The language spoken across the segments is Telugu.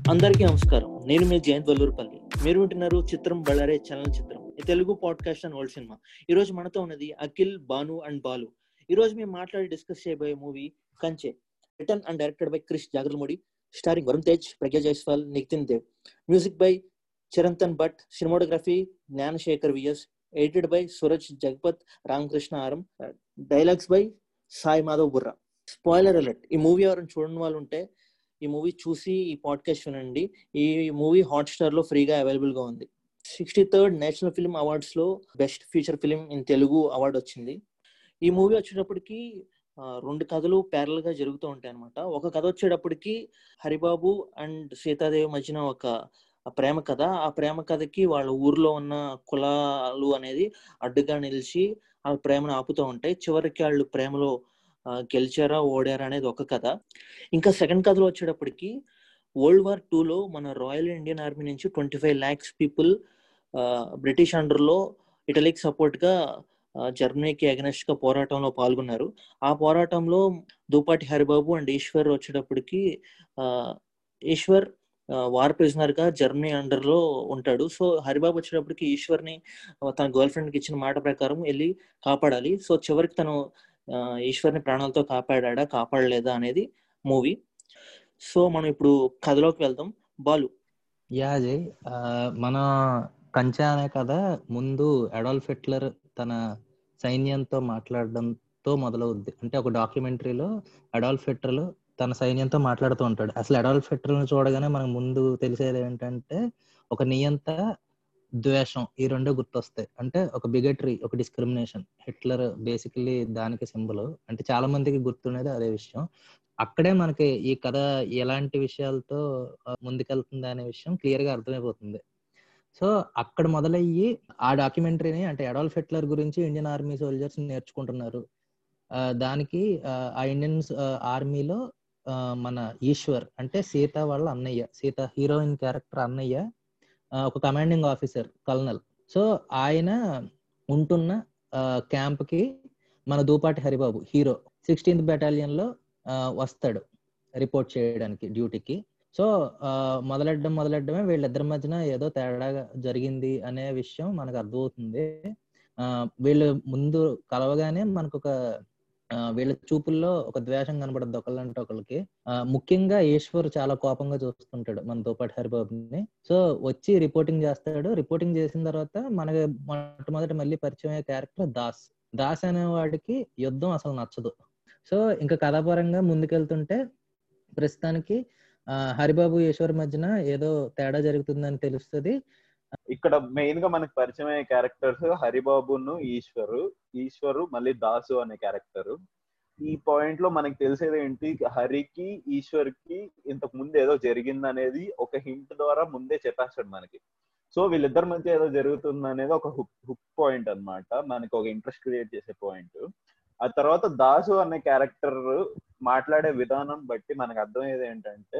అందరికీ నమస్కారం నేను మీ జయంత్ వల్లూరుపల్లి మీరు వింటున్నారు చిత్రం బళ్ళారే ఛానల్ చిత్రం ఈ Telugu podcast and old cinema ఈ రోజు మనతో ఉన్నది అఖిల్ బాను అండ్ బాలు ఈ రోజు మేము మాట్లాడి డిస్కస్ చేయబోయే movie Kanche written and directed by Krish Jagarlamudi starring Varun Tej Pragya Jaiswal Nitin Dev music by Chirantan Bhatt cinematography Gnanasekhar V S edited by Suraj Jagtap Ramakrishna Arram dialogues by Sai Madhav Burra spoiler alert ఈ మూవీ ఎవరైనా చూడని వాళ్ళు ఉంటే ఈ మూవీ చూసి ఈ పాడ్కాస్ట్ వినండి ఈ మూవీ హాట్స్టార్ లో ఫ్రీగా అవైలబుల్ గా ఉంది sixty third national film awards లో best feature film in Telugu award వచ్చింది ఈ మూవీ వచ్చేటప్పటికి ఆ, రెండు కథలు ప్యారల్ గా జరుగుతూ ఉంటాయి అనమాట ఒక కథ వచ్చేటప్పటికి హరిబాబు అండ్ సీతాదేవి మధ్యన ఒక ప్రేమ కథ ఆ ప్రేమ కథకి వాళ్ళ ఊర్లో ఉన్న కులాలు అనేది అడ్డుగా నిలిచి ఆ ప్రేమను ఆపుతూ ఉంటాయి చివరికి వాళ్ళు ప్రేమలో ఆ, గెలిచారా ఓడారా అనేది ఒక కథ ఇంకా సెకండ్ కథలో వచ్చేటప్పటికి వరల్డ్ వార్ టూలో మన రాయల్ ఇండియన్ ఆర్మీ నుంచి twenty five lakhs people British అండర్లో ఇటలీకి సపోర్ట్గా జర్మనీకి అగనెస్ట్ గా పోరాటంలో పాల్గొన్నారు ఆ పోరాటంలో దూపాటి హరిబాబు అండ్ ఈశ్వర్ వచ్చేటప్పటికి ఆ, ఈశ్వర్ వార్ ప్రిజనర్ గా జర్మనీ అండర్ లో ఉంటాడు సో హరిబాబు వచ్చేటప్పటికి ఈశ్వర్ ని తన గర్ల్ ఫ్రెండ్ కి ఇచ్చిన మాట ప్రకారం వెళ్ళి కాపాడాలి సో చివరికి తను ఆ, ఈశ్వర్ని ప్రాణాలతో కాపాడా కాపాడలేదా అనేది మూవీ సో మనం ఇప్పుడు కథలోకి వెళ్దాం బాలు యా అజయ్ ఆ, మన కంచె అనే కథ ముందు అడాల్ఫ్ హిట్లర్ తన సైన్యంతో మాట్లాడడంతో మొదలవుద్ది అంటే ఒక డాక్యుమెంటరీలో అడాల్ఫ్ హిట్లర్ తన సైన్యంతో మాట్లాడుతూ ఉంటాడు అసలు అడాల్ఫ్ హిట్లర్ చూడగానే మనకు ముందు తెలిసేది ఏంటంటే ఒక నియంత ద్వేషం ఈ రెండు గుర్తొస్తాయి అంటే ఒక బిగటరీ ఒక డిస్క్రిమినేషన్ హిట్లర్ బేసికలీ దానికి సింబల్ అంటే చాలా మందికి గుర్తుండేది అదే విషయం అక్కడే మనకి ఈ కథ ఎలాంటి విషయాలతో ఆ, ముందుకెళ్తుంది అనే విషయం క్లియర్ గా అర్థమైపోతుంది సో అక్కడ మొదలయ్యి ఆ డాక్యుమెంటరీని అంటే అడాల్ఫ్ హిట్లర్ గురించి ఇండియన్ ఆర్మీ సోల్జర్స్ నేర్చుకుంటున్నారు ఆ, దానికి ఆ, ఆ ఇండియన్ ఆర్మీలో మన ఈశ్వర్ అంటే సీత వాళ్ళ అన్నయ్య సీత హీరోయిన్ క్యారెక్టర్ అన్నయ్య ఆ, ఒక కమాండింగ్ ఆఫీసర్ కల్నల్ సో ఆయన ఉంటున్న క్యాంప్ కి మన Dupati Haribabu hero sixteenth battalion లో ఆ, వస్తాడు రిపోర్ట్ చేయడానికి డ్యూటీకి సో ఆ, మొదలెడ్డం మొదలెడ్డమే వీళ్ళిద్దరి మధ్యన ఏదో తేడా జరిగింది అనే విషయం మనకు అర్థమవుతుంది ఆ, వీళ్ళు ముందు కలవగానే మనకు ఒక ఆ, వీళ్ళ చూపుల్లో ఒక ద్వేషం కనబడద్దు ఒకళ్ళంటే ఒకళ్ళకి ఆ, ముఖ్యంగా ఈశ్వర్ చాలా కోపంగా చూస్తుంటాడు మన దోపాటి హరిబాబుని సో వచ్చి రిపోర్టింగ్ చేస్తాడు రిపోర్టింగ్ చేసిన తర్వాత మనకి మొట్టమొదటి మళ్ళీ పరిచయం అయ్యే క్యారెక్టర్ దాస్ దాస్ అనే వాడికి యుద్ధం అసలు నచ్చదు సో ఇంకా కథాపరంగా ముందుకెళ్తుంటే ప్రస్తుతానికి ఆ, హరిబాబు ఈశ్వర్ మధ్యన ఏదో తేడా జరుగుతుందని తెలుస్తుంది ఇక్కడ మెయిన్ గా మనకు పరిచయం అయ్యే క్యారెక్టర్స్ హరిబాబును ఈశ్వరు ఈశ్వరు మళ్ళీ దాసు అనే క్యారెక్టర్ ఈ పాయింట్ లో మనకి తెలిసేది ఏంటి హరికి ఈశ్వర్ కి ఇంతకు ముందు ఏదో జరిగింది అనేది ఒక హింట్ ద్వారా ముందే చెప్పేస్తాడు మనకి సో వీళ్ళిద్దరి మధ్య ఏదో జరుగుతుంది అనేది ఒక హుక్ హుక్ పాయింట్ అన్నమాట మనకి ఒక ఇంట్రెస్ట్ క్రియేట్ చేసే పాయింట్ ఆ తర్వాత దాసు అనే క్యారెక్టర్ మాట్లాడే విధానం బట్టి మనకు అర్థమయ్యేది ఏంటంటే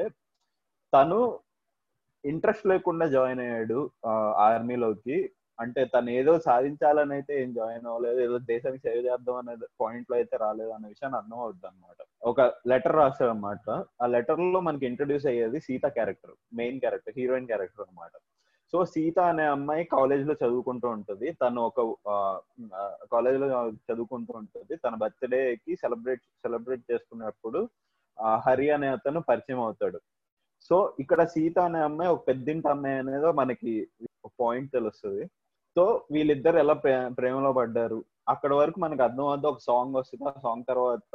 తను ఇంట్రెస్ట్ లేకుండా జాయిన్ అయ్యాడు ఆర్మీలోకి అంటే తను ఏదో సాధించాలని అయితే ఏం జాయిన్ అవ్వలేదు ఏదో దేశానికి సేవ చేద్దాం అనే పాయింట్ లో అయితే రాలేదు అనే విషయాన్ని అర్థం అవుతుంది అనమాట ఒక లెటర్ రాశాడు అనమాట ఆ లెటర్ లో మనకి ఇంట్రడ్యూస్ అయ్యేది Sita character main character heroine character అనమాట సో సీత అనే అమ్మాయి కాలేజ్ లో చదువుకుంటూ ఉంటది తను ఒక కాలేజ్ లో చదువుకుంటూ ఉంటది తన బర్త్డే కి సెలబ్రేట్ సెలబ్రేట్ చేసుకున్నప్పుడు ఆ, హరి అనే అతను పరిచయం అవుతాడు సో ఇక్కడ సీత అనే అమ్మాయి ఒక పెద్దింటి అమ్మాయి అనేది మనకి పాయింట్ తెలుస్తుంది సో వీళ్ళిద్దరు ఎలా ప్రే ప్రేమలో పడ్డారు అక్కడ వరకు మనకి అర్థం అవుతుంది ఒక సాంగ్ వస్తుంది ఆ సాంగ్ తర్వాత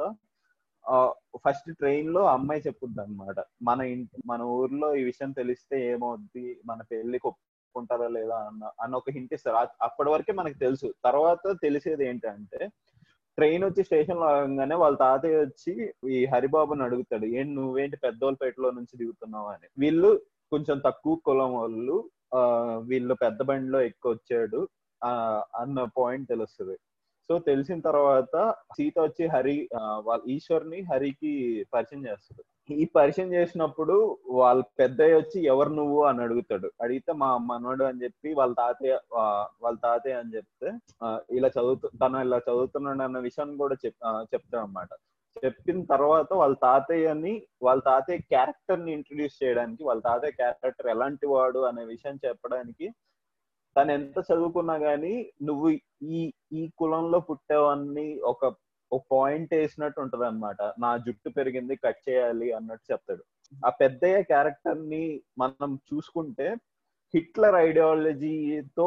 ఫస్ట్ ట్రైన్ లో అమ్మాయి చెప్పుద్ది అనమాట మన ఇంటి మన ఊర్లో ఈ విషయం తెలిస్తే ఏమవుద్ది మన పెళ్లికి ఒప్పుకుంటారా లేదా అన్న అన్న ఒక హింట్ ఇస్తారు ఆ- అప్పటి వరకే మనకి తెలుసు తర్వాత తెలిసేది ఏంటంటే ట్రైన్ వచ్చి స్టేషన్ లో ఆగంగానే వాళ్ళ తాతయ్య వచ్చి ఈ హరిబాబుని అడుగుతాడు ఏంటి నువ్వేంటి పెద్దోళ్ళపేటలో నుంచి దిగుతున్నావు అని వీళ్ళు కొంచెం తక్కువ కులం వాళ్ళు ఆ వీళ్ళు పెద్ద బండిలో ఎక్కువ వచ్చాడు ఆ అన్న పాయింట్ తెలుస్తుంది సో తెలిసిన తర్వాత సీత వచ్చి హరి ఆ, వాళ్ళ ఈశ్వర్ని హరికి పరిచయం చేస్తాడు ఈ పరిచయం చేసినప్పుడు వాళ్ళ పెద్దయ్య వచ్చి ఎవరు నువ్వు అని అడుగుతాడు అడిగితే మా మనోడు అని చెప్పి వాళ్ళ తాతయ్య ఆ, వాళ్ళ తాతయ్య అని చెప్తే ఆ, ఇలా చదువుతూ తను ఇలా చదువుతున్నాడు అన్న విషయాన్ని కూడా చెప్ చెప్తాడు అనమాట చెప్పిన తర్వాత వాళ్ళ తాతయ్యని వాళ్ళ తాతయ్య క్యారెక్టర్ ని ఇంట్రడ్యూస్ చేయడానికి వాళ్ళ తాతయ్య క్యారెక్టర్ ఎలాంటి వాడు అనే విషయం చెప్పడానికి తను ఎంత చదువుకున్నా గానీ నువ్వు ఈ ఈ కులంలో పుట్టావని ఒక ఒక పాయింట్ వేసినట్టు ఉంటది అనమాట నా జుట్టు పెరిగింది కట్ చేయాలి అన్నట్టు చెప్తాడు ఆ పెద్దయ్య క్యారెక్టర్ ని మనం చూసుకుంటే హిట్లర్ ఐడియాలజీతో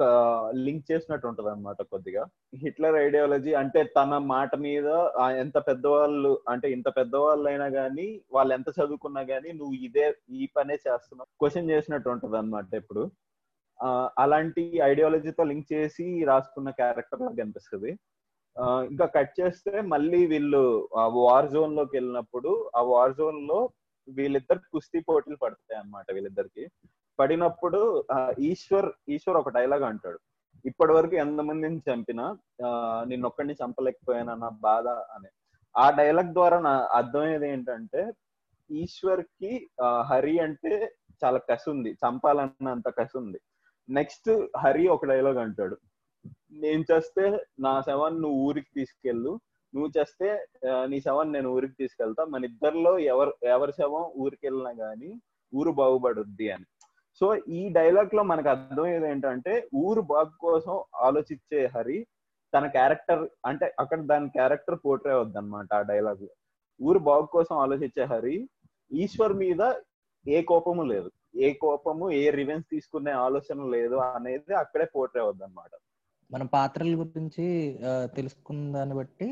లింక్ చేసినట్టు ఉంటది అనమాట కొద్దిగా హిట్లర్ ఐడియాలజీ అంటే తన మాట మీద ఆ ఎంత పెద్దవాళ్ళు అంటే ఇంత పెద్దవాళ్ళు అయినా గానీ వాళ్ళు ఎంత చదువుకున్నా గానీ నువ్వు ఇదే ఈ పనే చేస్తున్నావు క్వశ్చన్ చేసినట్టు ఉంటది అనమాట ఇప్పుడు ఆ, అలాంటి ఐడియాలజీతో లింక్ చేసి రాసుకున్న క్యారెక్టర్ లాగా అనిపిస్తుంది ఆ, ఇంకా కట్ చేస్తే మళ్ళీ వీళ్ళు వార్ జోన్ లోకి వెళ్ళినప్పుడు ఆ వార్ జోన్ లో వీళ్ళిద్దరు కుస్తీ పోటీలు పడతాయి అన్నమాట వీళ్ళిద్దరికి పడినప్పుడు ఆ, ఈశ్వర్ ఈశ్వర్ ఒక డైలాగ్ అంటాడు ఇప్పటి వరకు ఎంతమందిని చంపినా ఆ, నిన్నొక్కడిని చంపలేకపోయాను నా బాధ అని ఆ డైలాగ్ ద్వారా నా అర్థమయ్యేది ఏంటంటే ఈశ్వర్ కి ఆ, హరి అంటే చాలా కసి ఉంది చంపాలన్నంత కసి ఉంది నెక్స్ట్ హరి ఒక డైలాగ్ అంటాడు నేను చేస్తే నా శవాన్ని నువ్వు ఊరికి తీసుకెళ్ళు నువ్వు చేస్తే ఆ, నీ శవాన్ని నేను ఊరికి తీసుకెళ్తా మన ఇద్దరిలో ఎవరు ఎవరి శవం ఊరికి వెళ్ళినా గానీ ఊరు బాగుపడుద్ది అని సో ఈ డైలాగ్ లో మనకు అర్థమయ్యేది ఏంటంటే ఊరు బాగు కోసం ఆలోచించే హరి తన క్యారెక్టర్ అంటే అక్కడ దాని క్యారెక్టర్ పోర్ట్రే అవుద్ది అనమాట ఆ డైలాగ్ లో ఊరు బాగు కోసం ఆలోచించే హరి ఈశ్వర్ మీద ఏ కోపము లేదు ఏ కోపము ఏ రివెన్స్ తీసుకునే ఆలోచన లేదు అనేది అక్కడే పోర్ట్రే అవుద్ది అనమాట మన పాత్రల గురించి ఆ, తెలుసుకున్న దాన్ని బట్టి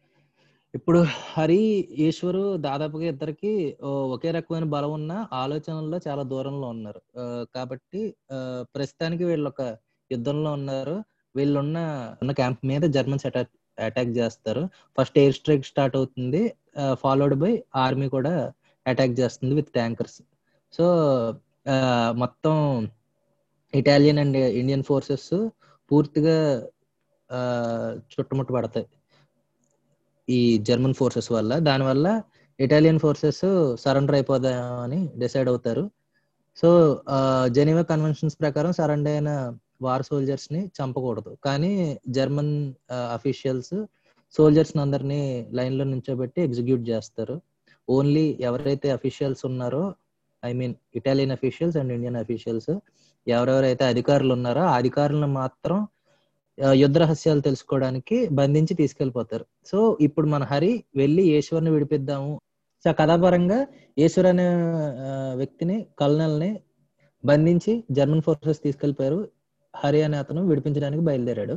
ఇప్పుడు హరి ఈశ్వరు దాదాపుగా ఇద్దరికి ఓ ఒకే రకమైన బలం ఉన్న ఆలోచనల్లో చాలా దూరంలో ఉన్నారు ఆ, కాబట్టి ఆ, ప్రస్తుతానికి వీళ్ళు ఒక యుద్ధంలో ఉన్నారు వీళ్ళున్న ఉన్న క్యాంప్ మీద జర్మన్స్ అటాక్ అటాక్ చేస్తారు ఫస్ట్ ఎయిర్ స్ట్రైక్ స్టార్ట్ అవుతుంది ఫాలోడ్ బై ఆర్మీ కూడా అటాక్ చేస్తుంది విత్ ట్యాంకర్స్ సో మొత్తం ఇటాలియన్ అండ్ ఇండియన్ ఫోర్సెస్ పూర్తిగా ఆ, చుట్టుముట్టు పడతాయి ఈ జర్మన్ ఫోర్సెస్ వల్ల దానివల్ల ఇటాలియన్ ఫోర్సెస్ సరెండర్ అయిపోదామని డిసైడ్ అవుతారు సో జెనీవా కన్వెన్షన్స్ ప్రకారం సరెండర్ అయిన వార్ సోల్జర్స్ ని చంపకూడదు కానీ జర్మన్ అఫీషియల్స్ సోల్జర్స్ అందరినీ లైన్ లో నుంచోబెట్టి ఎగ్జిక్యూట్ చేస్తారు ఓన్లీ ఎవరైతే అఫీషియల్స్ ఉన్నారో I mean Italian officials and Indian officials ఎవరెవరైతే అధికారులు ఉన్నారో ఆ అధికారులను మాత్రం ఆ, యుద్ధ రహస్యాలు తెలుసుకోవడానికి బంధించి తీసుకెళ్లిపోతారు సో ఇప్పుడు మన హరి వెళ్ళి ఈశ్వర్ని విడిపిద్దాము సో కథాపరంగా ఈశ్వర్ అనే ఆ, వ్యక్తిని కల్నల్ ని బంధించి జర్మన్ ఫోర్సెస్ తీసుకెళ్లిపోయారు హరి అనే అతను విడిపించడానికి బయలుదేరాడు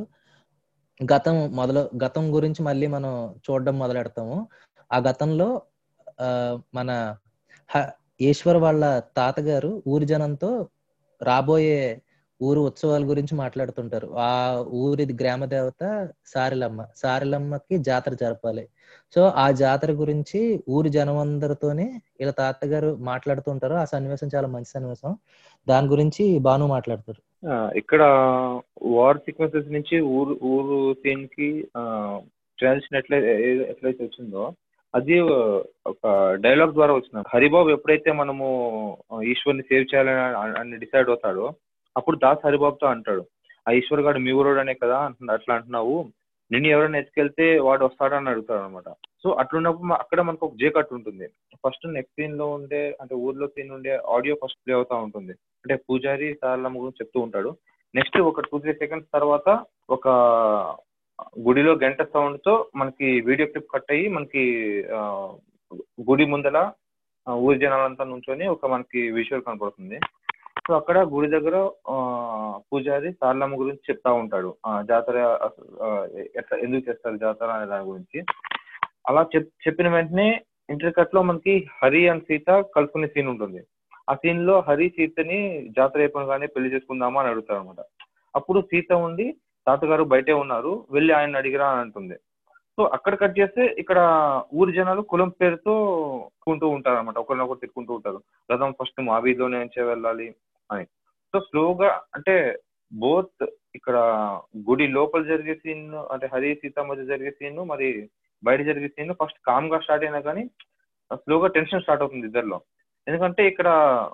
గతం మొదలు గతం గురించి మళ్ళీ మనం చూడడం మొదలెడతాము ఆ గతంలో ఆ, మన హ- ఈశ్వర్ వాళ్ళ తాతగారు ఊరి జనంతో రాబోయే ఊరు ఉత్సవాల గురించి మాట్లాడుతుంటారు ఆ ఊరిది గ్రామ దేవత సారిలమ్మ సారిలమ్మకి జాతర జరపాలి సో ఆ జాతర గురించి ఊరి జనం అందరితోని వీళ్ళ తాతగారు మాట్లాడుతుంటారు ఆ సన్నివేశం చాలా మంచి సన్నివేశం దాని గురించి బాను మాట్లాడతారు ఆ, ఇక్కడ వార్ సీక్వెన్సెస్ నుంచి ఊరు ఊరు సీన్ కి ట్రాన్సిషన్ ఎట్లా ఏ- ఎట్లయితే వచ్చిందో అది ఒక డైలాగ్ ద్వారా వచ్చింది హరిబాబు ఎప్పుడైతే మనము ఈశ్వర్ని సేవ్ చేయాలని అ- అని డిసైడ్ అవుతాడో అప్పుడు దాస్ హరిబాబుతో అంటాడు ఆ ఈశ్వర్ గారు మీ ఊరోడు అనే కదా అంటున్నా అట్లా అంటున్నావు నిన్ను ఎవరైనా ఎత్తుకెళ్తే వాడు వస్తాడని అడుగుతాడు అనమాట సో అట్లున్నప్పుడు మ- అక్కడ మనకు ఒక జే కట్ ఉంటుంది ఫస్ట్ నెక్స్ట్ సీన్ లో ఉండే అంటే ఊర్లో సీన్ ఉండే ఆడియో ఫస్ట్ ప్లే అవుతా ఉంటుంది అంటే పూజారి సారలమ్మ గురించి చెప్తూ ఉంటాడు నెక్స్ట్ ఒక టూ త్రీ సెకండ్స్ తర్వాత ఒక గుడిలో గంట సౌండ్ తో మనకి వీడియో క్లిప్ కట్ అయ్యి మనకి ఆ, గుడి ముందల ఆ, ఊరి జనాలంతా నుంచొని ఒక మనకి విజువల్ కనపడుతుంది సో అక్కడ గుడి దగ్గర ఆ, పూజారి సారలమ్మ గురించి చెప్తా ఉంటాడు ఆ, జాతర అసలు, ఆ, ఎట్లా ఎందుకు చేస్తారు జాతర అనే దాని గురించి అలా చెప్ చెప్పిన వెంటనే ఇంటర్ కట్ లో మనకి హరి అండ్ సీత కలుసుకునే సీన్ ఉంటుంది ఆ సీన్ లో హరి సీతని జాతర అయిపోగానే పెళ్లి చేసుకుందామా అని అడుగుతారు అనమాట అప్పుడు సీత ఉండి తాతగారు బయటే ఉన్నారు వెళ్ళి ఆయన అడిగిరా అని అంటుంది సో అక్కడ కట్ చేస్తే ఇక్కడ ఊరి జనాలు కులం పేరుతో తిట్టుకుంటూ ఉంటారు అనమాట ఒకరినొకరు తిట్టుకుంటూ ఉంటారు రథం ఫస్ట్ మా వీధిలోనే నుంచే వెళ్ళాలి అని సో స్లోగా అంటే బోత్ ఇక్కడ గుడి లోపల జరిగే సీన్ అంటే హరి సీత మధ్య జరిగే సీన్ మరి బయట జరిగే సీన్ ఫస్ట్ కామ్ గా స్టార్ట్ అయినా కానీ స్లోగా టెన్షన్ స్టార్ట్ అవుతుంది ఇద్దరిలో ఎందుకంటే ఇక్కడ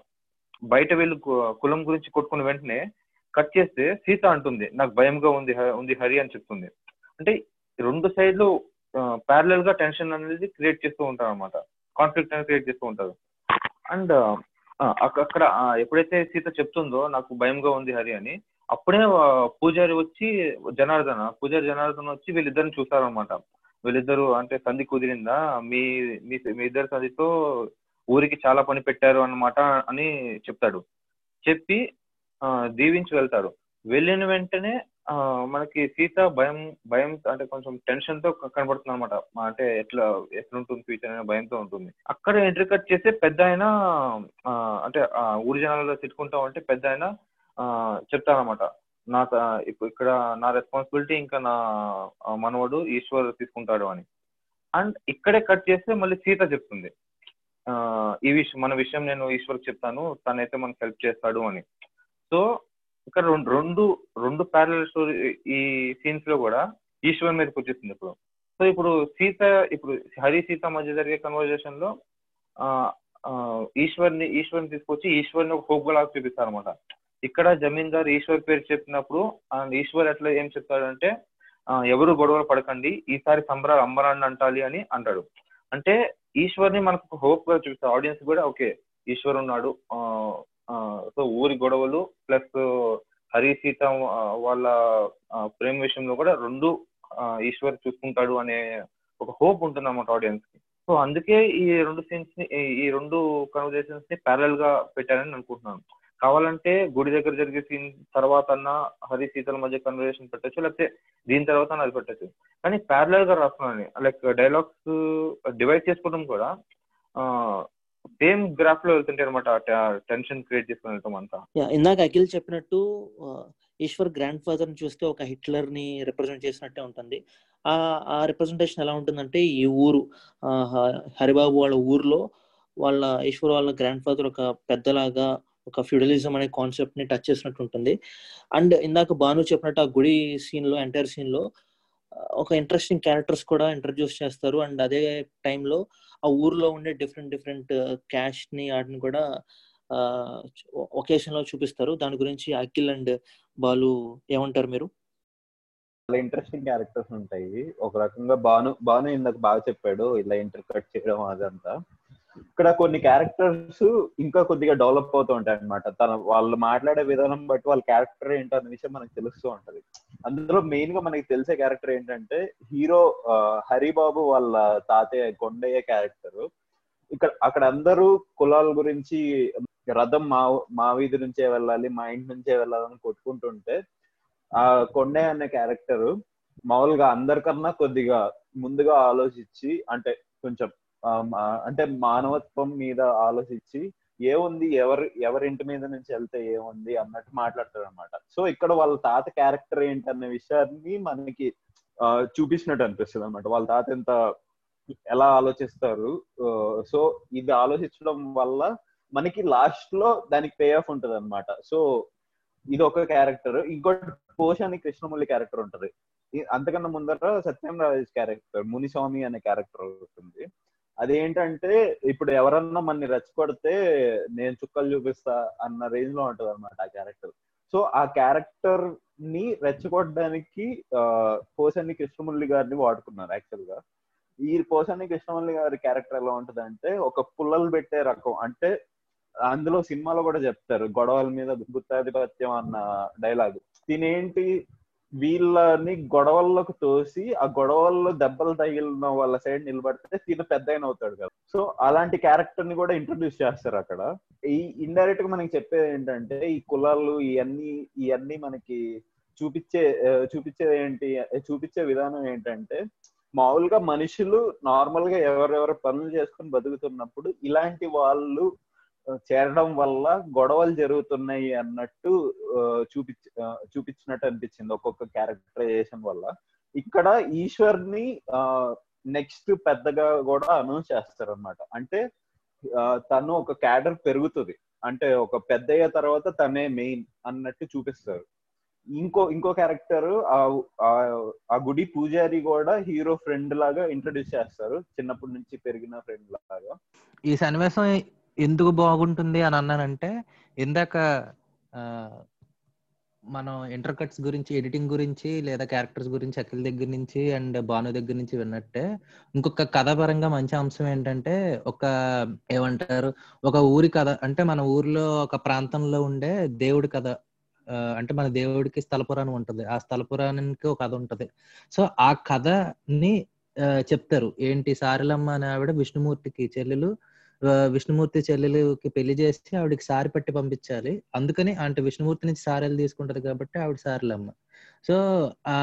బయట వీళ్ళు కు- కులం గురించి కొట్టుకున్న వెంటనే కట్ చేస్తే సీత అంటుంది నాకు భయంగా ఉంది హ- ఉంది హరి అని చెప్తుంది అంటే రెండు సైడ్లు ప్యారలల్ గా టెన్షన్ అనేది క్రియేట్ చేస్తూ ఉంటారు అనమాట కాన్ఫ్లిక్ట్ అనేది క్రియేట్ చేస్తూ ఉంటారు అండ్ అక్కడ ఆ, ఎప్పుడైతే సీత చెప్తుందో నాకు భయంగా ఉంది హరి అని అప్పుడే ఆ, పూజారి వచ్చి జనార్దన పూజారి జనార్దన వచ్చి వీళ్ళిద్దరిని చూస్తారనమాట వీళ్ళిద్దరు అంటే సంధి కుదిరిందా మీ మీ మీ ఇద్దరు సంధితో ఊరికి చాలా పని పెట్టారు అన్నమాట అని చెప్తాడు చెప్పి ఆ, దీవించి వెళ్తారు వెళ్ళిన వెంటనే ఆ, మనకి సీత భయం భయం అంటే కొంచెం టెన్షన్ తో కనబడుతుంది అనమాట అంటే ఎట్లా ఎట్లుంటుంది ఫ్యూచర్ అనే భయంతో ఉంటుంది అక్కడ ఎంట్రీ కట్ చేస్తే పెద్ద ఆయన ఆ, అంటే ఆ, ఊరి జనాలలో తిట్టుకుంటా ఉంటే పెద్ద ఆయన చెప్తారనమాట నా త- ఇప్పుడు ఇక్కడ నా రెస్పాన్సిబిలిటీ ఇంకా నా ఆ, మనవడు ఈశ్వర్ తీసుకుంటాడు అని అండ్ ఇక్కడే కట్ చేస్తే మళ్ళీ సీత చెప్తుంది ఆ, ఈ విషయం మన విషయం నేను ఈశ్వర్కి చెప్తాను తనైతే మనకు హెల్ప్ చేస్తాడు అని సో ఇక్కడ రెండు రెండు రెండు ప్యారల స్టోరీ ఈ సీన్స్ లో కూడా ఈశ్వర్ మీదకి వచ్చేస్తుంది ఇప్పుడు సో ఇప్పుడు సీత ఇప్పుడు హరి సీత మధ్య జరిగే కన్వర్జేషన్ లో ఆ, ఆ, ఈశ్వర్ని ఈశ్వర్ని తీసుకొచ్చి ఈశ్వర్ని ఒక హోప్ లాగా చూపిస్తారు అనమాట ఇక్కడ జమీందార్ ఈశ్వర్ పేరు చెప్పినప్పుడు అండ్ ఈశ్వర్ ఎట్లా ఏం చెప్తాడంటే ఆ, ఎవరు గొడవలు పడకండి ఈసారి సంబరాలు అంబరాన్ని అంటాలి అని అంటాడు అంటే ఈశ్వర్ని మనకు హోప్ గా చూపిస్తారు ఆడియన్స్ కూడా ఓకే ఈశ్వర్ ఉన్నాడు సో ఊరి గొడవలు ప్లస్ హరి సీత ఆ, వాళ్ళ ఆ, ప్రేమ విషయంలో కూడా రెండు ఆ, ఈశ్వర్ చూసుకుంటాడు అనే ఒక హోప్ ఉంటుంది అన్నమాట ఆడియన్స్ కి సో అందుకే ఈ రెండు సీన్స్ ని ఈ- ఈ రెండు కన్వర్జేషన్స్ ని ప్యారల్ గా పెట్టారని అనుకుంటున్నాను కావాలంటే గుడి దగ్గర జరిగే సీన్ తర్వాత అన్న హరి సీతల మధ్య కన్వర్జేషన్ పెట్టచ్చు లేకపోతే దీని తర్వాత అన్న అది పెట్టచ్చు కానీ ప్యారలల్ గా రాస్తున్నాను లైక్ డైలాగ్స్ డివైడ్ చేసుకోవడం కూడా సేమ్ గ్రాఫ్ లో వెళ్తుంటాయి అనమాట టెన్షన్ క్రియేట్ చేసుకుని వెళ్తాం అంతా యా, ఇందాక అఖిల్ చెప్పినట్టు ఆ, ఈశ్వర్ గ్రాండ్ ఫాదర్ ని చూస్తే ఒక హిట్లర్ ని రిప్రజెంట్ చేసినట్టే ఉంటుంది ఆ ఆ రిప్రజెంటేషన్ ఎలా ఉంటుందంటే ఈ ఊరు ఆ, హ- హరిబాబు వాళ్ళ ఊర్లో వాళ్ళ ఈశ్వర్ వాళ్ళ గ్రాండ్ ఫాదర్ ఒక పెద్దలాగా ఒక ఫ్యూడలిజం అనే కాన్సెప్ట్ ని టచ్ చేసినట్టు ఉంటుంది అండ్ ఇందాక భాను చెప్పినట్టు ఆ గుడి సీన్ లో ఎంటైర్ సీన్ లో ఆ, ఒక ఇంట్రెస్టింగ్ క్యారెక్టర్స్ కూడా ఇంట్రడ్యూస్ చేస్తారు అండ్ అదే టైంలో ఆ ఊర్లో ఉండే డిఫరెంట్ డిఫరెంట్ క్యాష్ ని వాటిని కూడా ఒకేషన్ లో చూపిస్తారు దాని గురించి అఖిల్ అండ్ బాలు ఏమంటారు మీరు చాలా ఇంట్రెస్టింగ్ క్యారెక్టర్స్ ఉంటాయి ఒక రకంగా బాను బాను ఇందాక బాగా చెప్పాడు ఇలా ఇంటర్ కట్ చేయడం అదంతా ఇక్కడ కొన్ని క్యారెక్టర్స్ ఇంకా కొద్దిగా డెవలప్ అవుతూ ఉంటాయి అనమాట తన వాళ్ళు మాట్లాడే విధానం బట్టి వాళ్ళ క్యారెక్టర్ ఏంటో అనే విషయం మనకు తెలుస్తూ ఉంటది అందులో మెయిన్ గా మనకి తెలిసే క్యారెక్టర్ ఏంటంటే హీరో హరిబాబు వాళ్ళ తాతయ్య కొండయ్య క్యారెక్టర్ ఇక్కడ అక్కడ అందరూ కులాల గురించి రథం మా మా వీధి నుంచే వెళ్ళాలి మా ఇంటి నుంచే వెళ్ళాలని కొట్టుకుంటుంటే ఆ కొండయ్య అనే క్యారెక్టర్ మామూలుగా అందరికన్నా కొద్దిగా ముందుగా ఆలోచించి అంటే కొంచెం ఆ, మా- అంటే మానవత్వం మీద ఆలోచించి ఏముంది ఎవరి ఎవరి ఇంటి మీద నుంచి వెళ్తే ఏముంది అన్నట్టు మాట్లాడతాడు అనమాట సో ఇక్కడ వాళ్ళ తాత క్యారెక్టర్ ఏంటన్న విషయాన్ని మనకి ఆ, చూపించినట్టు అనిపిస్తుంది అనమాట వాళ్ళ తాత ఎంత ఎలా ఆలోచిస్తారు సో ఇది ఆలోచించడం వల్ల మనకి లాస్ట్ లో దానికి పే ఆఫ్ ఉంటది అనమాట సో ఇది ఒక క్యారెక్టర్ ఇంకోటి పోషాని కృష్ణమురళి క్యారెక్టర్ ఉంటది ఈ- అంతకన్నా ముందర సత్యం రాజేష్ క్యారెక్టర్ మునిస్వామి అనే క్యారెక్టర్ ఉంటుంది అదేంటంటే ఇప్పుడు ఎవరన్నా మనని రెచ్చగొడితే నేను చుక్కలు చూపిస్తా అన్న రేంజ్ లో ఉంటది అనమాట ఆ క్యారెక్టర్ సో ఆ క్యారెక్టర్ ని రెచ్చగొట్టడానికి ఆ, పోసాని కృష్ణమురళి గారిని వాడుకున్నారు యాక్చువల్ గా ఈ పోసాని కృష్ణమురళి గారి క్యారెక్టర్ ఎలా ఉంటది అంటే ఒక పుల్లలు పెట్టే రకం అంటే అందులో సినిమాలో కూడా చెప్తారు గొడవల మీద గుత్తాధిపత్యం అన్న డైలాగ్ తినేంటి వీళ్ళని గొడవల్లోకి తోసి ఆ గొడవల్లో దెబ్బలు తగిలిన వాళ్ళ సైడ్ నిలబడితే తిన పెద్ద అవుతాడు కదా సో అలాంటి క్యారెక్టర్ ని కూడా ఇంట్రొడ్యూస్ చేస్తారు అక్కడ ఈ ఇండైరెక్ట్ గా మనకి చెప్పేది ఏంటంటే ఈ కులాలు ఇవన్నీ ఇవన్నీ మనకి చూపించే ఆ, చూపించేది ఏంటి చూపించే విధానం ఏంటంటే మామూలుగా మనుషులు నార్మల్ గా ఎవరెవరు పనులు చేసుకుని బతుకుతున్నప్పుడు ఇలాంటి వాళ్ళు ఆ, చేరడం వల్ల గొడవలు జరుగుతున్నాయి అన్నట్టు ఆ, చూపించ ఆ, చూపించినట్టు అనిపించింది ఒక్కొక్క క్యారెక్టరైజేషన్ వల్ల ఇక్కడ ఈశ్వర్ ని నెక్స్ట్ పెద్దగా కూడా అనౌన్స్ చేస్తారు అనమాట అంటే ఆ, తను ఒక క్యాడర్ పెరుగుతుంది అంటే ఒక పెద్దయ్య తర్వాత తనే మెయిన్ అన్నట్టు చూపిస్తారు ఇంకో ఇంకో క్యారెక్టర్ ఆ గుడి పూజారి కూడా హీరో ఫ్రెండ్ లాగా ఇంట్రడ్యూస్ చేస్తారు చిన్నప్పటి నుంచి పెరిగిన ఫ్రెండ్ లాగా ఈ సన్నివేశం ఎందుకు బాగుంటుంది అని అన్నానంటే ఇందాక ఆ, మనం ఇంటర్ కట్స్ గురించి ఎడిటింగ్ గురించి లేదా క్యారెక్టర్స్ గురించి అఖిల్ దగ్గర నుంచి అండ్ భాను దగ్గర నుంచి విన్నట్టే ఇంకొక కథాపరంగా మంచి అంశం ఏంటంటే ఒక ఏమంటారు ఒక ఊరి కథ అంటే మన ఊర్లో ఒక ప్రాంతంలో ఉండే దేవుడి కథ ఆ, అంటే మన దేవుడికి స్థల పురాణం ఉంటుంది ఆ స్థల పురాణానికి ఒక కథ ఉంటది సో ఆ కథని ఆ, చెప్తారు ఏంటి సారలమ్మ అనే ఆవిడ విష్ణుమూర్తికి చెల్లెలు ఆ, విష్ణుమూర్తి చెల్లెలుకి పెళ్లి చేసి ఆవిడకి సారి పట్టి పంపించాలి అందుకని అంటే విష్ణుమూర్తి నుంచి సారెలు తీసుకుంటది కాబట్టి ఆవిడ సారలమ్మ సో ఆ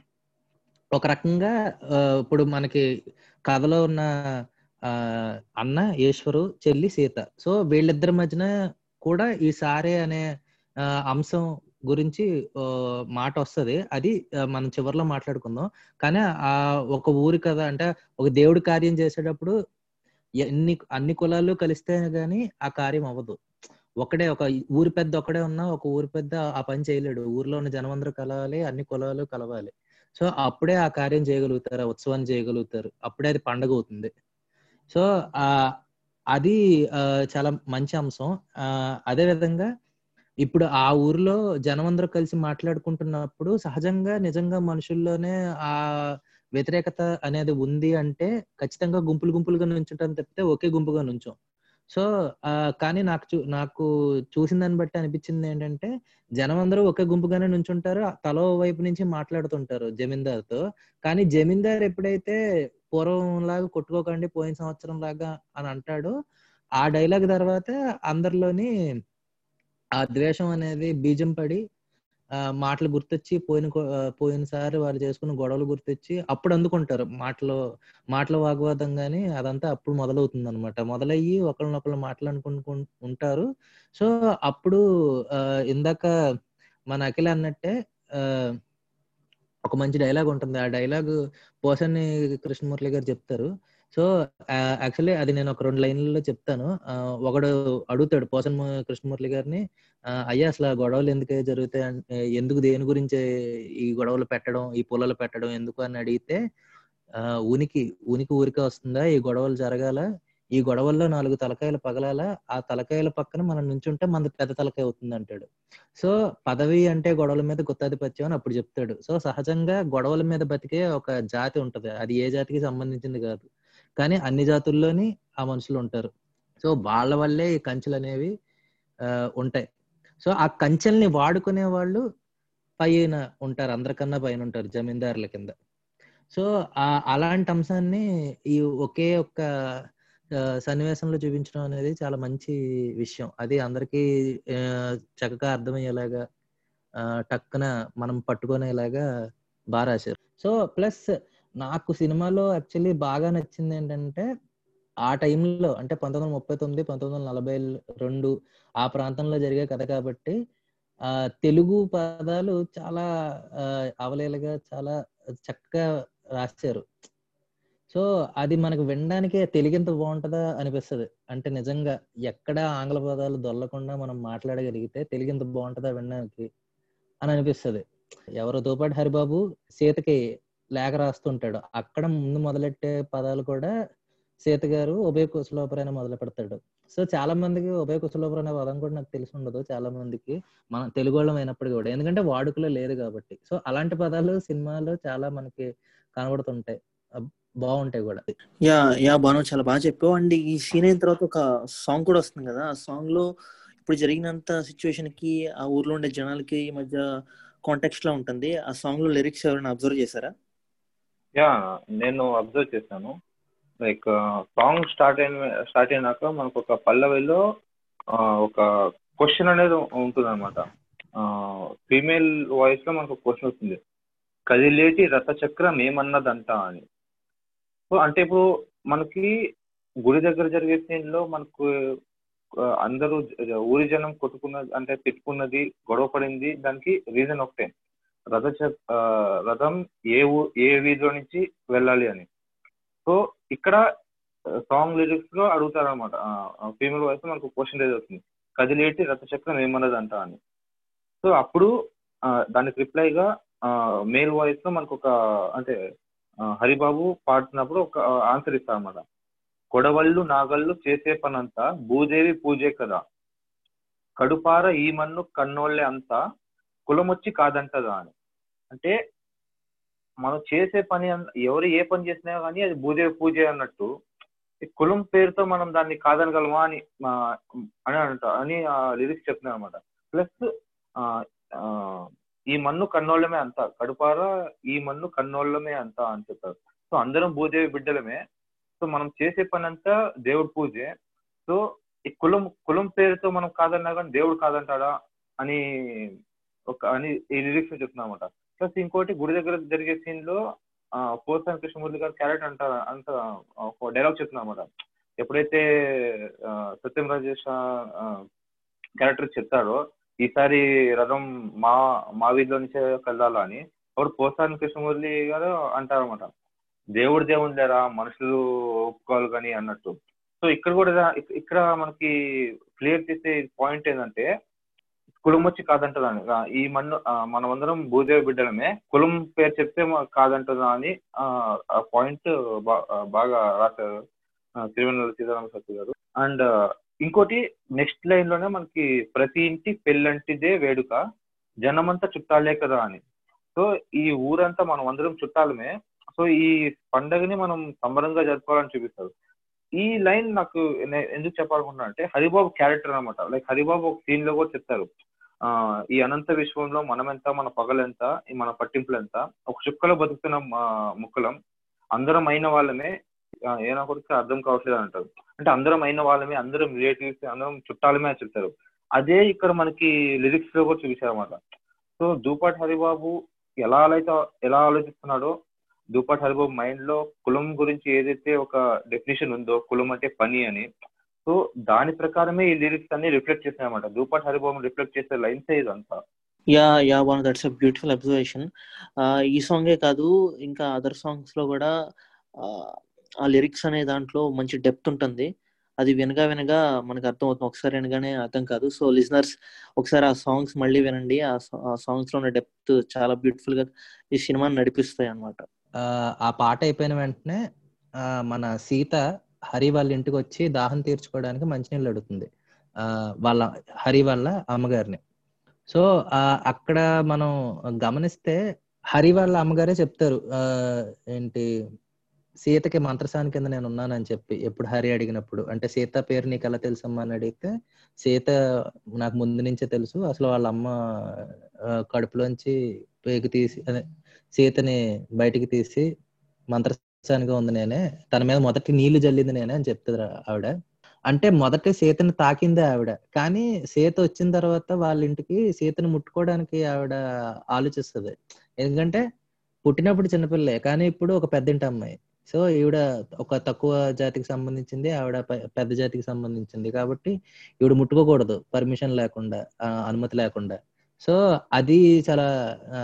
ఒక రకంగా ఆ, ఇప్పుడు మనకి కథలో ఉన్న ఆ అన్న ఈశ్వరు చెల్లి సీత సో వీళ్ళిద్దరి మధ్యన కూడా ఈ సారే అనే ఆ, అంశం గురించి ఆ, మాట వస్తది అది ఆ, మనం చివరిలో మాట్లాడుకుందాం కానీ ఆ ఒక ఊరి కథ అంటే ఒక దేవుడి కార్యం చేసేటప్పుడు ఎన్ని అన్ని కులాలు కలిస్తే గానీ ఆ కార్యం అవ్వదు ఒకడే ఒక ఊరి పెద్ద ఒకడే ఉన్నా ఒక ఊరి పెద్ద ఆ పని చేయలేడు ఊర్లో ఉన్న జనమందరూ కలవాలి అన్ని కులాలు కలవాలి సో అప్పుడే ఆ కార్యం చేయగలుగుతారు ఆ ఉత్సవాన్ని చేయగలుగుతారు అప్పుడే అది పండగ అవుతుంది సో ఆ అది ఆ, చాలా మంచి అంశం ఆ అదే విధంగా ఇప్పుడు ఆ ఊర్లో జనమందరూ కలిసి మాట్లాడుకుంటున్నప్పుడు సహజంగా నిజంగా మనుషుల్లోనే ఆ వ్యతిరేకత అనేది ఉంది అంటే ఖచ్చితంగా గుంపులు గుంపులుగా నుంచుంటాం తప్పితే ఒకే గుంపుగా నుంచోం సో ఆ కానీ నాకు చూ నాకు చూసిన దాన్ని బట్టి అనిపించింది ఏంటంటే జనం అందరూ ఒకే గుంపుగానే నుంచుంటారు తలో వైపు నుంచి మాట్లాడుతుంటారు జమీందార్తో కానీ జమీందార్ ఎప్పుడైతే పూర్వం లాగా కొట్టుకోకండి పోయిన సంవత్సరం లాగా అని అంటాడో ఆ డైలాగ్ తర్వాత అందరిలోని ఆ ద్వేషం అనేది బీజం పడి ఆ మాటలు గుర్తొచ్చి పోయిన కొ- ఆ, పోయినసారి వారు చేసుకున్న గొడవలు గుర్తొచ్చి అప్పుడు అందుకుంటారు మాటలు మాటల వాగ్వాదం గాని అదంతా అప్పుడు మొదలవుతుంది అనమాట మొదలయ్యి ఒకళ్ళనొకళ్ళు మాట్లాడుకుంటూ ఉంటారు సో అప్పుడు ఆ, ఇందాక మన అఖిల అన్నట్టే ఆ ఒక మంచి డైలాగ్ ఉంటుంది ఆ డైలాగ్ పోసన్ని కృష్ణమూర్తి గారు చెప్తారు సో యాక్చువల్లీ అది నేను ఒక రెండు లైన్లలో చెప్తాను ఆ, ఒకడు అడుగుతాడు పోసన్ కృష్ణమూర్తి గారిని ఆ, అయ్యా అసలు ఆ గొడవలు ఎందుకు జరుగుతాయి అన్- ఎందుకు దేని గురించి ఈ గొడవలు పెట్టడం ఈ పొలాలు పెట్టడం ఎందుకు అని అడిగితే ఆ ఉనికి ఉనికి ఊరికే వస్తుందా ఈ గొడవలు జరగాల ఈ గొడవల్లో నాలుగు తలకాయలు పగలాల ఆ తలకాయల పక్కన మనం నుంచుంటే మన పెద్ద తలకాయ అవుతుంది అంటాడు సో పదవి అంటే గొడవల మీద గుత్తాధిపత్యం అని అప్పుడు చెప్తాడు సో సహజంగా గొడవల మీద బతికే ఒక జాతి ఉంటది అది ఏ జాతికి సంబంధించింది కాదు కానీ అన్ని జాతుల్లోని ఆ మనుషులు ఉంటారు సో వాళ్ళ వల్లే ఈ కంచెలు అనేవి ఆ, ఉంటాయి సో ఆ కంచెల్ని వాడుకునే వాళ్ళు పైన ఉంటారు అందరికన్నా పైన ఉంటారు జమీందారుల కింద సో ఆ అలాంటి అంశాన్ని ఈ ఒకే ఒక్క ఆ, సన్నివేశంలో చూపించడం అనేది చాలా మంచి విషయం అది అందరికీ ఆ, చక్కగా అర్థమయ్యేలాగా ఆ, టక్కున మనం పట్టుకునేలాగా బాగా రాశారు సో ప్లస్ నాకు సినిమాలో యాక్చువల్లీ బాగా నచ్చింది ఏంటంటే ఆ టైంలో అంటే పంతొమ్మిది వందల ముప్పై తొమ్మిది పంతొమ్మిది వందల నలభై రెండు ఆ ప్రాంతంలో జరిగే కథ కాబట్టి ఆ తెలుగు పదాలు చాలా ఆ, అవలీలగా చాలా చక్కగా రాశారు సో అది మనకు వినడానికే తెలుగింత బాగుంటుందా అనిపిస్తుంది అంటే నిజంగా ఎక్కడ ఆంగ్ల పదాలు దొల్లకుండా మనం మాట్లాడగలిగితే తెలుగింత బాగుంటుందా వినడానికి అని అనిపిస్తుంది ఎవరితో పాటు హరిబాబు సీతకి లేఖ రాస్తుంటాడు అక్కడ ముందు మొదలెట్టే పదాలు కూడా సీత గారు ఉభయ కుశలోపరైన మొదలు పెడతాడు సో చాలా మందికి ఉభయ కుశలోపర అనే పదం కూడా నాకు తెలిసి ఉండదు చాలా మందికి మన తెలుగు వాళ్ళం అయినప్పటికీ కూడా ఎందుకంటే వాడుకలో లేదు కాబట్టి సో అలాంటి పదాలు సినిమాలో చాలా మనకి కనబడుతుంటాయి అబ్- బాగుంటాయి కూడా యా యా బాను చాలా బాగా చెప్పావు అండ్ ఈ సీన్ అయిన తర్వాత ఒక సాంగ్ కూడా వస్తుంది కదా ఆ సాంగ్ లో ఇప్పుడు జరిగినంత సిచ్యువేషన్ కి ఆ ఊర్లో ఉండే జనాలకి ఈ మధ్య కాంటెక్స్ట్ లా ఉంటుంది ఆ సాంగ్ లో లిరిక్స్ ఎవరైనా అబ్జర్వ్ చేశారా యా నేను అబ్జర్వ్ చేశాను లైక్ సాంగ్ స్టార్ట్ అయిన స్టార్ట్ అయినాక మనకు ఒక పల్లవిలో ఆ, ఒక క్వశ్చన్ అనేది ఉంటుంది అనమాట ఫీమేల్ వాయిస్ లో మనకు క్వశ్చన్ వస్తుంది కదిలేటి రథచక్రం ఏమన్నదంట అని సో అంటే ఇప్పుడు మనకి గుడి దగ్గర జరిగే scene లో మనకు ఆ, అందరూ జ- ఊరి జనం కొట్టుకున్న అంటే తిట్టుకున్నది గొడవ పడింది దానికి రీజన్ ఒకటే రథ చక్- ఆ, రథం ఏ ఊ ఏ వీధిలో నుంచి వెళ్ళాలి అని సో ఇక్కడ సాంగ్ లిరిక్స్ లో అడుగుతారు అనమాట ఫీమేల్ వాయిస్ మనకు క్వశ్చన్ రేజ్ అవుతుంది కదిలేటి రథచక్రం ఏమన్నదంట అని సో అప్పుడు ఆ, దానికి రిప్లైగా మేల్ వాయిస్ లో మనకు ఒక అంటే ఆ, హరిబాబు పాడుతున్నప్పుడు ఒక ఆన్సర్ ఇస్తారు అనమాట కొడవళ్ళు నాగళ్ళు చేసే పనంతా భూదేవి పూజే కదా కడుపార ఈ మన్ను కన్నోళ్ళే అంతా కులం వచ్చి కాదంటదా అని అంటే మనం చేసే పని అన్- ఎవరు ఏ పని చేసినా కానీ అది భూదేవి పూజ అన్నట్టు ఈ కులం పేరుతో మనం దాన్ని కాదనగలమా అని ఆ, అని అంట అని లిరిక్స్ చెప్తున్నాను అనమాట ప్లస్ ఈ మన్ను కన్నోళ్ళమే అంత కడుపార ఈ మన్ను కన్నోళ్ళమే అంత అని చెప్తారు సో అందరం భూదేవి బిడ్డలమే సో మనం చేసే పని అంతా దేవుడి పూజే సో ఈ కులం కులం పేరుతో మనం కాదన్నా కానీ దేవుడు కాదంటాడా అని ఒక అని ఈ లిరిక్స్ చెప్తున్నా అనమాట ప్లస్ ఇంకోటి గుడి దగ్గర జరిగే సీన్ లో పోసాని కృష్ణమూర్తి గారు క్యారెక్టర్ అంట అంత ఒక డైలాగ్ చెప్తున్నా అనమాట ఎప్పుడైతే ఆ, సత్యం రాజేష్ క్యారెక్టర్ చెప్తాడో ఈసారి రథం మా మా వీధిలో నుంచే కదలాలా అని అప్పుడు పోసాని కృష్ణమూర్తి గారు అంటారు అనమాట దేవుడు దేవుడు లేరా మనుషులు ఒప్పుకోవాలి కానీ అన్నట్టు సో ఇక్కడ కూడా ఇక్- ఇక్కడ మనకి క్లియర్ చేసే పాయింట్ ఏంటంటే కులం వచ్చి కాదంటదాని ఈ మన్ను ఆ, మనమందరం భూదేవి బిడ్డలమే కులం పేరు చెప్తే మ- కాదంటదా అని ఆ, ఆ పాయింట్ బాగా రాశారు ఆ, తిరువెన్నెల సీతారామ శాస్త్రి గారు అండ్ ఇంకోటి నెక్స్ట్ లైన్ లోనే మనకి ప్రతి ఇంటి పెళ్ళంటిదే వేడుక జనమంతా చుట్టాలే కదా అని సో ఈ ఊరంతా మనం అందరం చుట్టాలమే సో ఈ పండగని మనం సంబరంగా జరుపుకోవాలని చూపిస్తారు ఈ లైన్ నాకు నే- ఎందుకు చెప్పాలనుకుంటున్నా అంటే హరిబాబు క్యారెక్టర్ అన్నమాట లైక్ హరిబాబు ఒక సీన్ లో కూడా చెప్తారు ఆ ఈ అనంత విశ్వంలో మనం ఎంత మన పగలెంత ఈ మన పట్టింపులు ఎంత ఒక చుక్కలో బతుకుతున్న ఆ, ముక్కలం అందరం అయిన వాళ్ళమే ఆ, ఏనా కొడుకు అర్థం కావట్లేదు అని అంటారు అంటే అందరం అయిన వాళ్ళమే అందరం రిలేటివ్స్ అందరం చుట్టాలమే అని చెప్తారు అదే ఇక్కడ మనకి లిరిక్స్ లో కూడా చూపించారు అనమాట సో దూపాటి హరిబాబు ఎలా అయితే ఎలా ఆలోచిస్తున్నాడో దూపాటి హరిబాబు మైండ్ లో కులం గురించి ఏదైతే ఒక డెఫినేషన్ ఉందో కులం అంటే పని అని సో దాని ప్రకారమే ఈ లిరిక్స్ అన్ని రిఫ్లెక్ట్ చేస్తాయి అనమాట దూపాటి హరిబాబు రిఫ్లెక్ట్ చేసే లైన్స్ ఇదంతా yeah yeah one that's a beautiful observation ఈ సాంగే కాదు ఇంకా అదర్ సాంగ్స్ లో కూడా ఆ, ఆ లిరిక్స్ అనే దాంట్లో మంచి డెప్త్ ఉంటుంది అది వినగా వినగా మనకు అర్థం అవుతుంది ఒకసారి వినగానే అర్థం కాదు సో లిజనర్స్ ఒకసారి ఆ సాంగ్స్ మళ్ళీ వినండి ఆ సాంగ్స్ లో ఉన్న డెప్త్ చాలా బ్యూటిఫుల్ గా ఈ సినిమాని నడిపిస్తాయి అన్నమాట ఆ, ఆ పాట అయిపోయిన వెంటనే ఆ, మన సీత హరి వాళ్ళ ఇంటికి వచ్చి దాహం తీర్చుకోవడానికి మంచినీళ్ళు అడుగుతుంది ఆ, వాళ్ళ హరి వాళ్ళ అమ్మగారిని సో ఆ, అక్కడ మనం గమనిస్తే హరి వాళ్ళ అమ్మగారే చెప్తారు ఆ, ఏంటి సీతకి మంత్రసాని కింద నేను ఉన్నానని చెప్పి ఎప్పుడు హరి అడిగినప్పుడు అంటే సీత పేరు నీకు ఎలా తెలుసమ్మా అని అడిగితే సీత నాకు ముందు నుంచే తెలుసు అసలు వాళ్ళ అమ్మ ఆ, కడుపులోంచి పేగు తీసి అదే సీతని బయటికి తీసి మంత్రసానిగా ఉంది నేనే తన మీద మొదటి నీళ్లు జల్లింది నేనే అని చెప్తుంది ఆవిడ అంటే మొదట సీతని తాకిందే ఆవిడ కానీ సీత వచ్చిన తర్వాత వాళ్ళ ఇంటికి సీతని ముట్టుకోవడానికి ఆవిడ ఆలోచిస్తుంది ఎందుకంటే పుట్టినప్పుడు చిన్నపిల్లే కానీ ఇప్పుడు ఒక పెద్దింటి అమ్మాయి సో ఈవిడ ఒక తక్కువ జాతికి సంబంధించింది ఆవిడ పె- పెద్ద జాతికి సంబంధించింది కాబట్టి ఈవిడ ముట్టుకోకూడదు పర్మిషన్ లేకుండా ఆ, అనుమతి లేకుండా సో అది చాలా ఆ,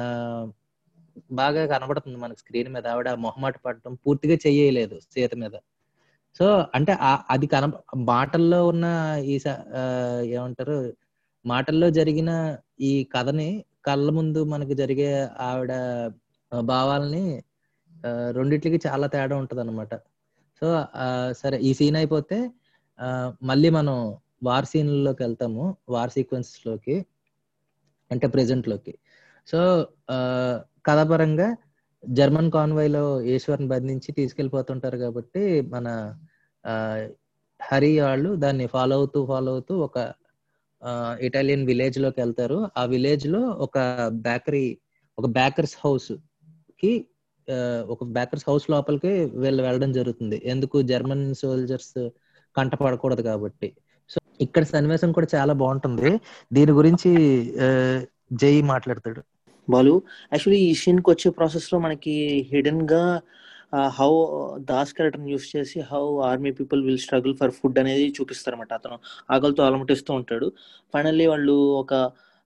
బాగా కనబడుతుంది మనకి స్క్రీన్ మీద ఆవిడ మొహమాట పడటం పూర్తిగా చెయ్యలేదు సీత మీద సో అంటే ఆ- అది కన మాటల్లో ఉన్న ఈ స- ఆ, ఏమంటారు మాటల్లో జరిగిన ఈ కథని కళ్ళ ముందు మనకి జరిగే ఆవిడ ఆ, భావాల్ని ఆ, రెండిట్లకి చాలా తేడా ఉంటది అనమాట సో ఆ, సరే ఈ సీన్ అయిపోతే ఆ, మళ్ళీ మనం వార్ సీన్లోకి వెళ్తాము వార్ సీక్వెన్సెస్ లోకి అంటే ప్రెసెంట్ లోకి సో ఆ, కథాపరంగా జర్మన్ కాన్వాయ్ లో ఈశ్వర్ని బంధించి తీసుకెళ్లిపోతుంటారు కాబట్టి మన ఆ, హరి వాళ్ళు దాన్ని ఫాలో అవుతూ ఫాలో అవుతూ ఒక ఇటాలియన్ విలేజ్ లోకి వెళ్తారు ఆ విలేజ్ లో ఒక బేకరీ ఒక బేకర్స్ హౌస్ కి ఆ, ఒక బేకర్స్ హౌస్ లోపలికి వీళ్ళు వెళ్ళడం జరుగుతుంది ఎందుకు జర్మన్ సోల్జర్స్ కంట పడకూడదు కాబట్టి సో ఇక్కడ సన్నివేశం కూడా చాలా బాగుంటుంది దీని గురించి ఆ, జై మాట్లాడతాడు బాలు యాక్చువల్లీ ఈ సీన్ కి వచ్చే ప్రాసెస్ లో మనకి హిడెన్ గా హౌ దాస్ క్యారెక్టర్ యూస్ చేసి how army people will struggle for food అనేది చూపిస్తారన్నమాట అతను ఆకలితో అలమటిస్తూ ఉంటాడు ఫైనల్లీ వాళ్ళు ఒక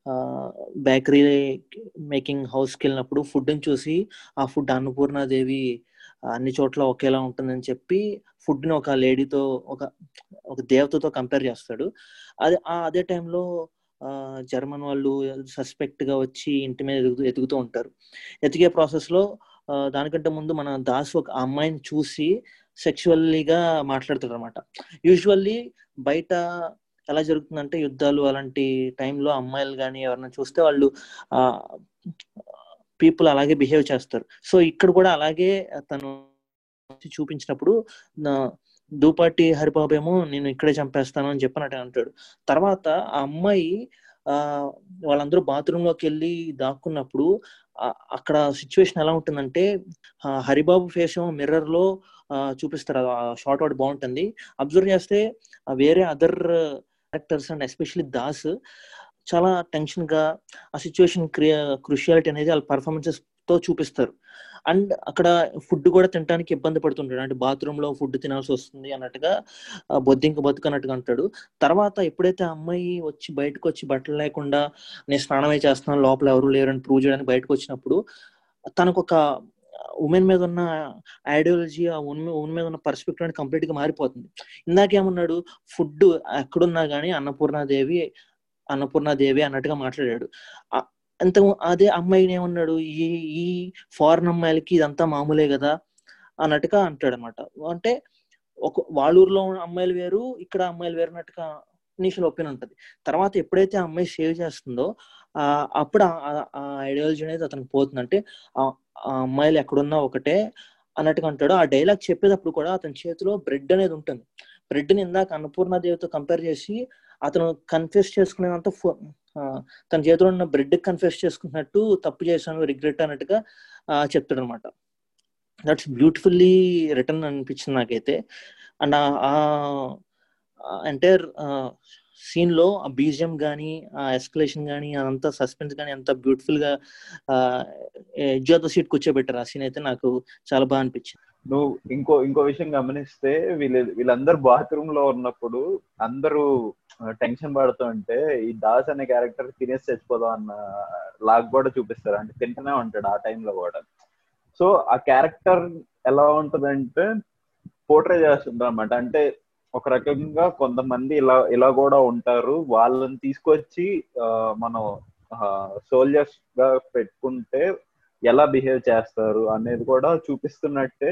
బేకరీ మేకింగ్ హౌస్కి వెళ్ళినప్పుడు ఫుడ్ చూసి ఆ ఫుడ్ అన్నపూర్ణాదేవి అన్ని చోట్ల ఒకేలా ఉంటుందని చెప్పి ఫుడ్ ని ఒక లేడీతో ఒక ఒక దేవతతో కంపేర్ చేస్తాడు అదే ఆ అదే టైంలో జర్మన్ వాళ్ళు సస్పెక్ట్ గా వచ్చి ఇంటి మీద ఎదుగు ఎదుగుతూ ఉంటారు ఎతికే ప్రాసెస్ లో ఆ, దానికంటే ముందు మన దాసు ఒక అమ్మాయిని చూసి సెక్షువల్లీగా మాట్లాడతాడు అనమాట యూజువల్లీ బయట ఎలా జరుగుతుందంటే యుద్ధాలు అలాంటి టైంలో అమ్మాయిలు కానీ ఎవరైనా చూస్తే వాళ్ళు ఆ పీపుల్ అలాగే బిహేవ్ చేస్తారు సో ఇక్కడ కూడా అలాగే తను చూపించినప్పుడు నా- దూపాటి హరిబాబు ఏమో నేను ఇక్కడే చంపేస్తాను అని చెప్పినట్టు అంటాడు తర్వాత ఆ అమ్మాయి ఆ వాళ్ళందరూ బాత్రూమ్ లోకి వెళ్ళి దాక్కున్నప్పుడు ఆ- అక్కడ సిచ్యువేషన్ ఎలా ఉంటుందంటే ఆ, హరిబాబు ఫేస్ ఏమో మిర్రర్ లో ఆ, చూపిస్తారు ఆ షార్ట్ అవుట్ బాగుంటుంది అబ్జర్వ్ చేస్తే ఆ వేరే other characters and especially Das చాలా టెన్షన్ గా ఆ సిచ్యువేషన్ క్రూషియాలిటీ అనేది వాళ్ళ పర్ఫార్మెన్సెస్ తో చూపిస్తారు అండ్ అక్కడ ఫుడ్ కూడా తినడానికి ఇబ్బంది పడుతుంటాడు అంటే బాత్రూమ్ లో ఫుడ్ తినాల్సి వస్తుంది అన్నట్టుగా ఆ, బొద్దింక బతుకన్నట్టుగా అంటాడు తర్వాత ఎప్పుడైతే ఆ అమ్మాయి వచ్చి బయటకు వచ్చి బట్టలు లేకుండా నేను స్నానమే చేస్తున్నాను లోపల ఎవరు లేరని ప్రూవ్ చేయడానికి బయటకు వచ్చినప్పుడు తనకు ఒక ఉమెన్ మీద ఉన్న ఐడియాలజీ ఆ ఉమెన్ మీద ఉన్న పర్స్పెక్టివ్ అనేది కంప్లీట్ గా మారిపోతుంది ఇందాకేమన్నాడు ఫుడ్ ఎక్కడున్నా గానీ అన్నపూర్ణాదేవి అన్నపూర్ణాదేవి అన్నట్టుగా మాట్లాడాడు ఆ- అంత అదే అమ్మాయిని ఏమన్నాడు ఈ ఈ ఫారెన్ అమ్మాయిలకి ఇదంతా మామూలే కదా అన్నట్టుగా అంటాడు అనమాట అంటే ఒక వాళ్ళ ఊర్లో ఉన్న అమ్మాయిలు వేరు ఇక్కడ అమ్మాయిలు వేరు అన్నట్టుగా ఇనీషియల్ ఒపీనియన్ ఉంటుంది తర్వాత ఎప్పుడైతే ఆ అమ్మాయి సేవ్ చేస్తుందో ఆ అప్పుడు ఆ ఐడియాలజీ అనేది అతనికి పోతుంది అంటే ఆ ఆ అమ్మాయిలు ఎక్కడున్నా ఒకటే అన్నట్టుగా అంటాడు ఆ డైలాగ్ చెప్పేటప్పుడు కూడా అతని చేతిలో బ్రెడ్ అనేది ఉంటుంది బ్రెడ్ ని ఇందాక అన్నపూర్ణాదేవితో కంపేర్ చేసి అతను కన్ఫ్యూస్ చేసుకునేంత తన చేతిలో ఉన్న బ్రెడ్ కన్ఫ్యూస్ చేసుకున్నట్టు తప్పు చేశాను రిగ్రెట్ అన్నట్టుగా చెప్తాడు అనమాట దట్స్ బ్యూటిఫుల్లీ రిటర్న్ అనిపించింది నాకైతే అండ్ ఆ ఎంటైర్ సీన్ లో ఆ బీజియం గానీ ఆ ఎస్కలేషన్ గానీ అదంతా సస్పెన్స్ గానీ అంత బ్యూటిఫుల్ గా ఎడ్జ్ ఆఫ్ ద సీట్ కూర్చోబెట్టారు ఆ సీన్ అయితే నాకు చాలా బాగా అనిపించింది నువ్వు ఇంకో ఇంకో విషయం గమనిస్తే వీళ్ళు వీళ్ళందరూ బాత్రూమ్ లో ఉన్నప్పుడు అందరూ టెన్షన్ పడుతూ ఉంటే ఈ దాస్ అనే క్యారెక్టర్ తినేసి చచ్చిపోదాం అన్న లాగ్ కూడా చూపిస్తారు అంటే తింటూనే ఉంటాడు ఆ టైంలో కూడా సో ఆ క్యారెక్టర్ ఎలా ఉంటదంటే పోర్ట్రే చేస్తుంటారు అనమాట అంటే ఒక రకంగా కొంతమంది ఇలా ఇలా కూడా ఉంటారు వాళ్ళని తీసుకొచ్చి మనం సోల్జర్స్ గా పెట్టుకుంటే ఎలా బిహేవ్ చేస్తారు అనేది కూడా చూపిస్తున్నట్టే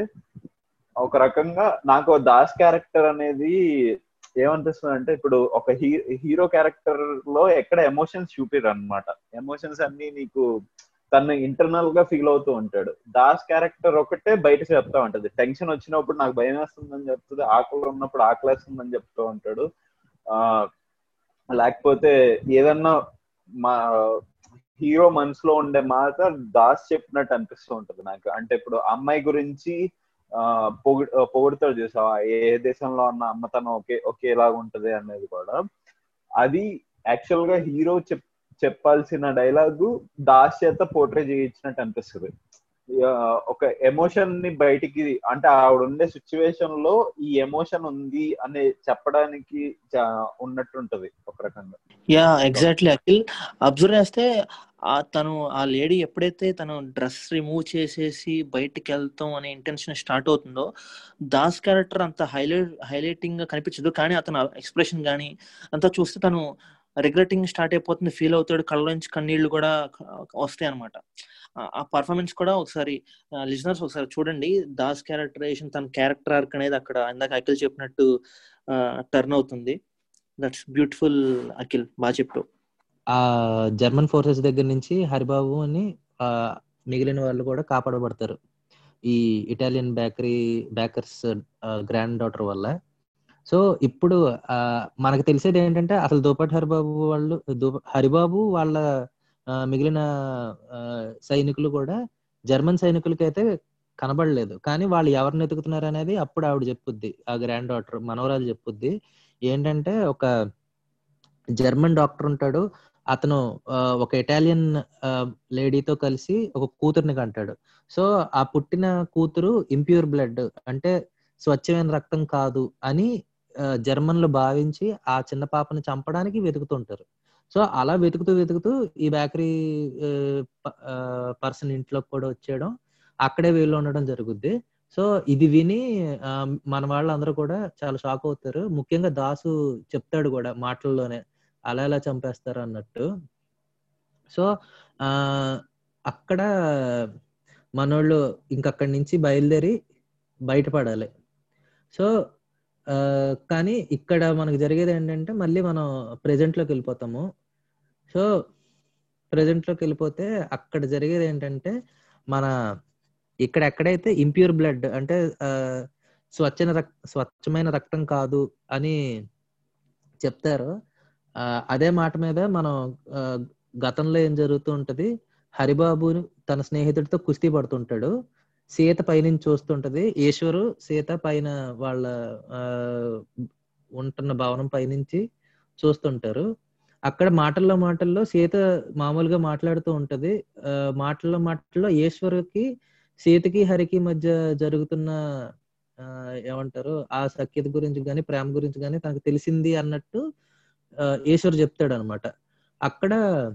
ఒక రకంగా నాకు దాస్ క్యారెక్టర్ అనేది ఏమనిపిస్తుంది అంటే ఇప్పుడు ఒక హీరో క్యారెక్టర్ లో ఎక్కడ ఎమోషన్స్ చూపిరు అనమాట ఎమోషన్స్ అన్ని నీకు తను ఇంటర్నల్ గా ఫీల్ అవుతూ ఉంటాడు దాస్ క్యారెక్టర్ ఒకటే బయట చెప్తా ఉంటది టెన్షన్ వచ్చినప్పుడు నాకు భయం వేస్తుందని చెప్తుంది ఆకలి ఉన్నప్పుడు ఆకలి వేస్తుందని చెప్తూ ఉంటాడు ఆ లేకపోతే ఏదన్నా మా హీరో మనసులో ఉండే మాట దాస్ చెప్పినట్టు అనిపిస్తూ ఉంటది నాకు అంటే ఇప్పుడు అమ్మాయి గురించి ఆ పొగు పొగుడుతాడు చూసావా ఏ దేశంలో ఉన్న అమ్మతనం ఒకే ఒకేలాగా ఉంటది అనేది కూడా అది యాక్చువల్ గా హీరో చెప్ చెప్పాల్సిన డైలాగు దాస్ చేత పోర్ట్రే చేయించినట్టు అనిపిస్తుంది ఒక ఎమోషన్ ని బయటికి అంటే ఆవిడ ఉండే సిచ్యువేషన్ లో ఈ ఎమోషన్ ఉంది అని చెప్పడానికి ఉన్నట్టుంటది ఒక రకంగా యా ఎగ్జాక్ట్లీ అఖిల్ అబ్జర్వ్ చేస్తే ఆ తను ఆ లేడీ ఎప్పుడైతే తను డ్రెస్ రిమూవ్ చేసేసి బయటికి వెళ్తాం అనే ఇంటెన్షన్ స్టార్ట్ అవుతుందో దాస్ క్యారెక్టర్ అంత హైలైట్ హైలైటింగ్ గా కనిపించదు కానీ అతను ఎక్స్ప్రెషన్ కానీ అంతా చూస్తే తను రిగ్రెటింగ్ స్టార్ట్ అయిపోతుంది ఫీల్ అవుతాడు కళ్ళ నుంచి కన్నీళ్లు కూడా వస్తాయి అనమాట ఆ పర్ఫార్మెన్స్ కూడా ఒకసారి లిజనర్స్ ఒకసారి చూడండి దాస్ క్యారెక్టరైజేషన్ తన క్యారెక్టర్ ఆర్క్ అనేది అక్కడ ఇందాక అఖిల్ చెప్పినట్టు టర్న్ అవుతుంది దట్స్ బ్యూటిఫుల్ అఖిల్ బాగా చెప్పావు ఆ జర్మన్ ఫోర్సెస్ దగ్గర నుంచి హరిబాబు అని మిగిలిన వాళ్ళు కూడా కాపాడబడతారు ఈ Italian bakery bakers granddaughter వల్ల సో ఇప్పుడు మనకు తెలిసేది ఏంటంటే అసలు దోపటి హరిబాబు వాళ్ళు హరిబాబు వాళ్ళ మిగిలిన సైనికులు కూడా జర్మన్ సైనికులకి అయితే కనబడలేదు కానీ వాళ్ళు ఎవరిని ఎతుకుతున్నారు అనేది అప్పుడు ఆవిడ చెప్పుద్ది ఆ గ్రాండ్ డాక్టర్ మనవరాలు చెప్పుద్ది ఏంటంటే ఒక జర్మన్ డాక్టర్ ఉంటాడు అతను ఒక ఇటాలియన్ లేడీతో కలిసి ఒక కూతుర్ని కంటాడు సో ఆ పుట్టిన కూతురు ఇంప్యూర్ బ్లడ్ అంటే స్వచ్ఛమైన రక్తం కాదు అని జర్మన్లు భావించి ఆ చిన్న పాపని చంపడానికి వెతుకుతుంటారు సో అలా వెతుకుతూ వెతుకుతూ ఈ బేకరీ పర్సన్ ఇంట్లోకి కూడా వచ్చేయడం అక్కడే వీళ్ళు ఉండడం జరుగుద్ది సో ఇది విని మన వాళ్ళందరూ కూడా చాలా షాక్ అవుతారు ముఖ్యంగా దాసు చెప్తాడు కూడా మాటల్లోనే అలా ఎలా చంపేస్తారు అన్నట్టు సో ఆ అక్కడ మనోళ్ళు ఇంకక్కడి నుంచి బయలుదేరి బయటపడాలి సో ఆ, కానీ ఇక్కడ మనకు జరిగేది ఏంటంటే మళ్ళీ మనం ప్రెజెంట్ లోకి వెళ్ళిపోతాము సో ప్రెజెంట్ లోకి వెళ్ళిపోతే అక్కడ జరిగేది ఏంటంటే మన ఇక్కడ ఎక్కడైతే ఇంప్యూర్ బ్లడ్ అంటే ఆ, స్వచ్ఛన రక్ స్వచ్ఛమైన రక్తం కాదు అని చెప్తారో ఆ, అదే మాట మీద మనం ఆ, గతంలో ఏం జరుగుతూ ఉంటది హరిబాబు తన స్నేహితుడితో కుస్తీ పడుతుంటాడు సీత పైనుంచి చూస్తుంటది ఈశ్వరు సీత పైన వాళ్ళ ఆ ఉంటున్న భవనం పైనుంచి చూస్తుంటారు అక్కడ మాటల్లో మాటల్లో సీత మామూలుగా మాట్లాడుతూ ఉంటది ఆ, మాటల్లో మాటల్లో ఈశ్వరుకి సీతకి హరికి మధ్య జరుగుతున్న ఆ, ఏమంటారు ఆ సఖ్యత గురించి గాని ప్రేమ గురించి గాని తనకు తెలిసింది అన్నట్టు ఆ, ఈశ్వర్ చెప్తాడు అనమాట అక్కడ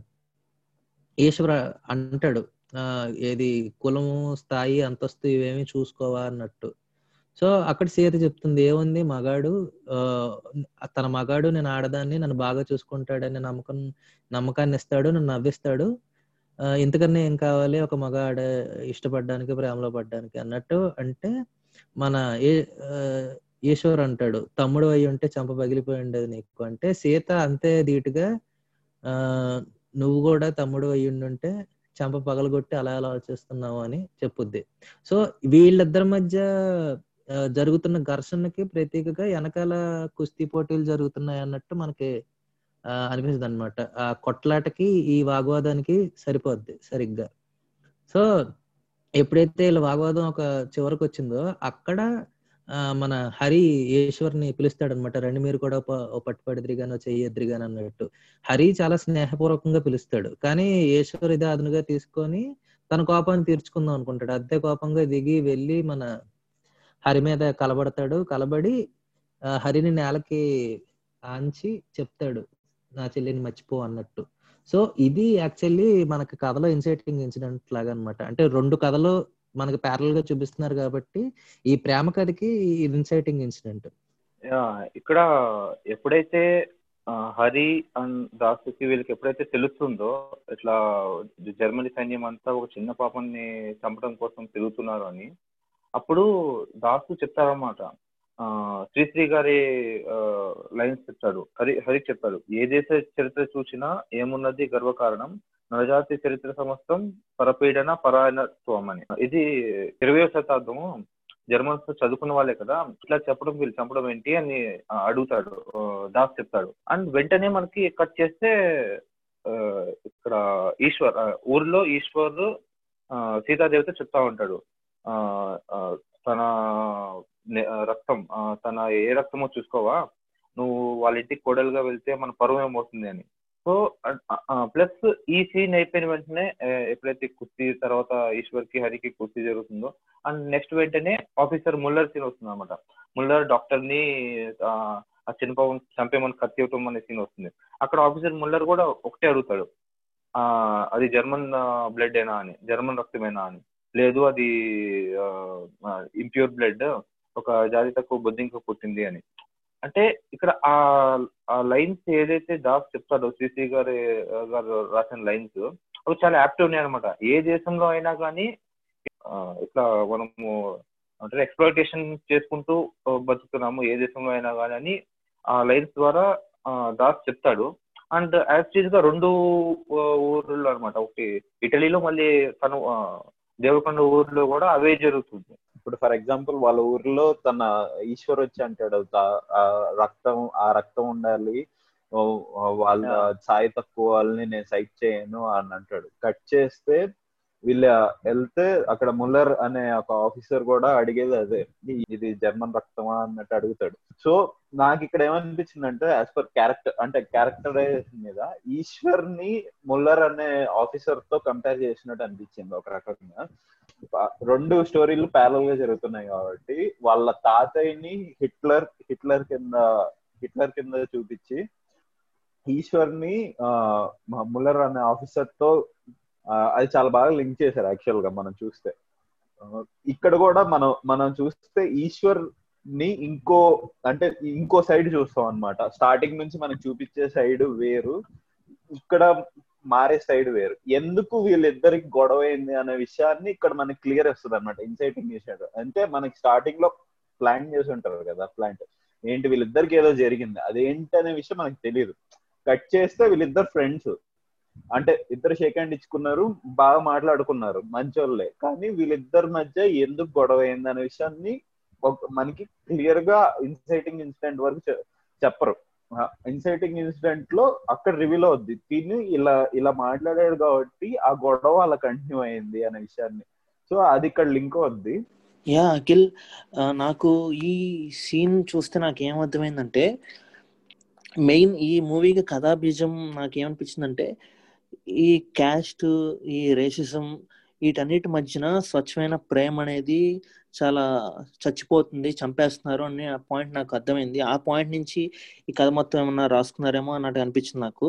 ఈశ్వర అంటాడు ఆ ఏది కులము స్థాయి అంతస్తు ఇవేమి చూసుకోవా అన్నట్టు సో అక్కడ సీత చెప్తుంది ఏముంది మగాడు ఆ తన మగాడు నేను ఆడదాన్ని నన్ను బాగా చూసుకుంటాడని నమ్మకం నమ్మకాన్ని ఇస్తాడు నన్ను నవ్విస్తాడు ఆ, ఇంతకన్నా ఏం కావాలి ఒక మగాడ ఇష్టపడడానికి ప్రేమలో పడ్డానికి అన్నట్టు అంటే మన ఏ ఆ, ఈశ్వర్ అంటాడు తమ్ముడు అయి ఉంటే చంప పగిలిపోయి ఉండేది నీకు అంటే సీత అంతే ధీటుగా ఆ నువ్వు కూడా తమ్ముడు అయి ఉండుంటే చంప పగలగొట్టి అలా అలా ఆలోచిస్తున్నావు అని చెప్పుద్ది సో వీళ్ళిద్దరి మధ్య ఆ, జరుగుతున్న ఘర్షణకి ప్రతీకగా వెనకాల కుస్తీ పోటీలు జరుగుతున్నాయి అన్నట్టు మనకి ఆ, అనిపిస్తుంది అనమాట ఆ కొట్లాటకి ఈ వాగ్వాదానికి సరిపోద్ది సరిగ్గా సో ఎప్పుడైతే వీళ్ళ వాగ్వాదం ఒక చివరికి వచ్చిందో అక్కడ ఆ, మన హరి ఈశ్వర్ని పిలుస్తాడు అనమాట రండి మీరు కూడా ప- ఓ పట్టుపడిద్రి గాని చెయ్యద్రి గాని అన్నట్టు హరి చాలా స్నేహపూర్వకంగా పిలుస్తాడు కానీ ఈశ్వర్ ఇది అదునుగా తీసుకొని తన కోపాన్ని తీర్చుకుందాం అనుకుంటాడు అదే కోపంగా దిగి వెళ్ళి మన హరి మీద కలబడతాడు కలబడి ఆ, హరిని నేలకి ఆంచి చెప్తాడు నా చెల్లిని మర్చిపో అన్నట్టు సో ఇది యాక్చువల్లీ మనకి కథలో ఇన్సైటింగ్ ఇన్సిడెంట్ లాగా అన్నమాట అంటే రెండు కథలు మనకి ప్యారల్ గా చూపిస్తున్నారు కాబట్టి ఈ ప్రేమ కథకి ఇది ఇన్సైటింగ్ ఇన్సిడెంట్ యా, ఇక్కడ ఎప్పుడైతే ఆ, హరి అండ్ దాసుకి వీళ్ళకి ఎప్పుడైతే తెలుస్తుందో ఇట్లా జర్మనీ సైన్యం అంతా ఒక చిన్న పాపని చంపడం కోసం తిరుగుతున్నారు అని అప్పుడు దాసు చెప్తారన్నమాట ఆ, శ్రీశ్రీ గారి లైన్స్ చెప్తాడు హరి హరికి చెప్తాడు ఏ దేశ చరిత్ర చూసినా ఏమున్నది గర్వకారణం నరజాతి చరిత్ర సమస్తం పరపీడన పరాయణత్వం అని ఇది ఇరవై శతాబ్దము జర్మన్స్ చదువుకున్న వాళ్ళే కదా ఇట్లా చెప్పడం వీళ్ళు చంపడం ఏంటి అని ఆ, అడుగుతాడు ఆ, దాస్ చెప్తాడు అండ్ వెంటనే మనకి కట్ చేస్తే ఆ, ఇక్కడ ఈశ్వర్ ఆ, ఊర్లో ఈశ్వర్ ఆ, సీతాదేవితో చెప్తా ఉంటాడు ఆ, ఆ, తన నే- ఆ, రక్తం ఆ, తన ఏ రక్తమో చూసుకోవా నువ్వు వాళ్ళ ఇంటికి కోడలుగా వెళ్తే మన పరువు ఏమవుతుంది అని సో ప్లస్ ఈ సీన్ అయిపోయిన వెంటనే ఆ, ఎప్పుడైతే కుస్తీ తర్వాత ఈశ్వర్ కి హరికి కుస్తీ జరుగుతుందో అండ్ నెక్స్ట్ వెంటనే ఆఫీసర్ ముల్లర్ సీన్ వస్తుంది అనమాట ముల్లర్ డాక్టర్ ని ఆ, ఆ చిన్నపాపం చంపేమని కత్తి ఇవ్వటం అనే సీన్ వస్తుంది అక్కడ ఆఫీసర్ ముల్లర్ కూడా ఒకటే అడుగుతాడు ఆ అది జర్మన్ బ్లడ్ ఏనా అని జర్మన్ రక్తమేనా అని లేదు అది ఇంప్యూర్ బ్లడ్ ఒక జాతి తక్కువ బొద్దింక పుట్టింది అని అంటే ఇక్కడ ఆ ఆ లైన్స్ ఏదైతే దాస్ చెప్తాడో శ్రీశ్రీ గారి గారు రాసిన లైన్స్ అవి చాలా యాప్ట్ ఉన్నాయి అనమాట ఏ దేశంలో అయినా కానీ ఆ, ఇట్లా మనము అంటే ఎక్స్ప్లోయిటేషన్ చేసుకుంటూ ఆ, బతుకుతున్నాము ఏ దేశంలో అయినా కానీ అని ఆ లైన్స్ ద్వారా ఆ, దాస్ చెప్తాడు అండ్ యాక్చువల్ గా రెండు ఆ, ఊర్లు అనమాట ఒకటి ఇటలీలో మళ్ళీ తను ఆ, దేవకొండ ఊర్లో కూడా అవే జరుగుతుంది ఇప్పుడు ఫర్ ఎగ్జాంపుల్ వాళ్ళ ఊర్లో తన ఈశ్వర్ వచ్చి అంటాడు "తా- ఆ రక్తం ఆ రక్తం ఉండాలి ఓ, వాళ్ళ ఛాయ్ తక్కువ వాళ్ళని నేను సైట్ చేయను అని అంటాడు కట్ చేస్తే వీళ్ళు వెళ్తే అక్కడ ముల్లర్ అనే ఒక ఆఫీసర్ కూడా అడిగేది అదే "ఇది- ఇది జర్మన్ రక్తమా అన్నట్టు అడుగుతాడు సో నాకు ఇక్కడ ఏమనిపించింది అంటే యాజ్ పర్ క్యారెక్టర్ అంటే క్యారెక్టరైజేషన్ మీద ఈశ్వర్ ని ముల్లర్ అనే ఆఫీసర్ తో కంపేర్ చేసినట్టు అనిపించింది ఒక రకంగా రెండు స్టోరీలు ప్యారల్ గా జరుగుతున్నాయి కాబట్టి వాళ్ళ తాతయ్యని హిట్లర్ హిట్లర్ కింద హిట్లర్ కింద చూపించి ఈశ్వర్ ని ముల్లర్ అనే ఆఫీసర్ తో ఆ, అది చాలా బాగా లింక్ చేశారు యాక్చువల్ గా మనం చూస్తే ఆ, ఇక్కడ కూడా మనం మనం చూస్తే ఈశ్వర్ ని ఇంకో అంటే ఇంకో సైడ్ చూస్తాం అన్నమాట స్టార్టింగ్ నుంచి మనకు చూపించే సైడ్ వేరు ఇక్కడ మారే సైడ్ వేరు ఎందుకు వీళ్ళిద్దరికి గొడవ అయింది అనే విషయాన్ని ఇక్కడ మనకి క్లియర్ వస్తుంది అనమాట ఇన్సైటింగ్ చేసాడు అంటే మనకి స్టార్టింగ్ లో ప్లాన్ చేసి ఉంటారు కదా ప్లాంట్ ఏంటి వీళ్ళిద్దరికి ఏదో జరిగింది అదేంటి అనే విషయం మనకు తెలియదు కట్ చేస్తే వీళ్ళిద్దరు ఫ్రెండ్స్ అంటే ఇద్దరు షేక్ హ్యాండ్ ఇచ్చుకున్నారు బాగా మాట్లాడుకున్నారు మంచోళ్ళే కానీ వీళ్ళిద్దరి మధ్య ఎందుకు గొడవ అయింది అనే విషయాన్ని ఒక- మనకి క్లియర్ గా ఇన్సైటింగ్ ఇన్సిడెంట్ వరకు చె- చెప్పరు ఇన్సైటింగ్ ఇన్సిడెంట్ లో అక్కడ రివీల్ అవుద్ది తిని ఇలా ఇలా మాట్లాడాడు కాబట్టి ఆ గొడవ అలా కంటిన్యూ అయింది అనే విషయాన్ని సో అది ఇక్కడ లింక్ అవుద్ది యా అఖిల్ ఆ, నాకు ఈ సీన్ చూస్తే నాకు ఏమర్థమైందంటే మెయిన్ ఈ మూవీకి కథాబీజం నాకు ఏమనిపించిందంటే ఈ క్యాస్ట్ ఈ రేసిజం వీటన్నిటి మధ్యన స్వచ్ఛమైన ప్రేమ అనేది చాలా చచ్చిపోతుంది చంపేస్తున్నారు అనే ఆ పాయింట్ నాకు అర్థమైంది ఆ పాయింట్ నుంచి ఈ కథ మొత్తం ఏమన్నా రాసుకున్నారేమో అన్నట్టు అనిపించింది నాకు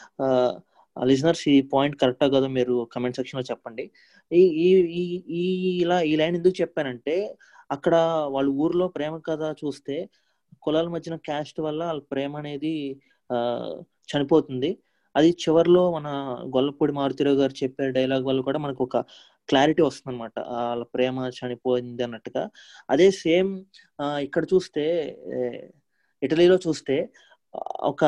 లిజనర్స్ ఈ పాయింట్ కరెక్టా కదా మీరు కమెంట్ సెక్షన్ లో చెప్పండి ఈ ఈ ఈ ఈ ఇలా ఈ లైన్ ఎందుకు చెప్పానంటే అక్కడ వాళ్ళ ఊర్లో ప్రేమ కథ చూస్తే కులాల మధ్యన క్యాస్ట్ వల్ల వాళ్ళ ప్రేమ అనేది ఆ చనిపోతుంది అది చివరిలో మన గొల్లపూడి మారుతిరావు గారు చెప్పే డైలాగ్ వల్ల కూడా మనకు ఒక క్లారిటీ వస్తుంది అనమాట వాళ్ళ ప్రేమ చనిపోయింది అన్నట్టుగా అదే సేమ్ ఇక్కడ చూస్తే ఏ, ఇటలీలో చూస్తే ఆ, ఒక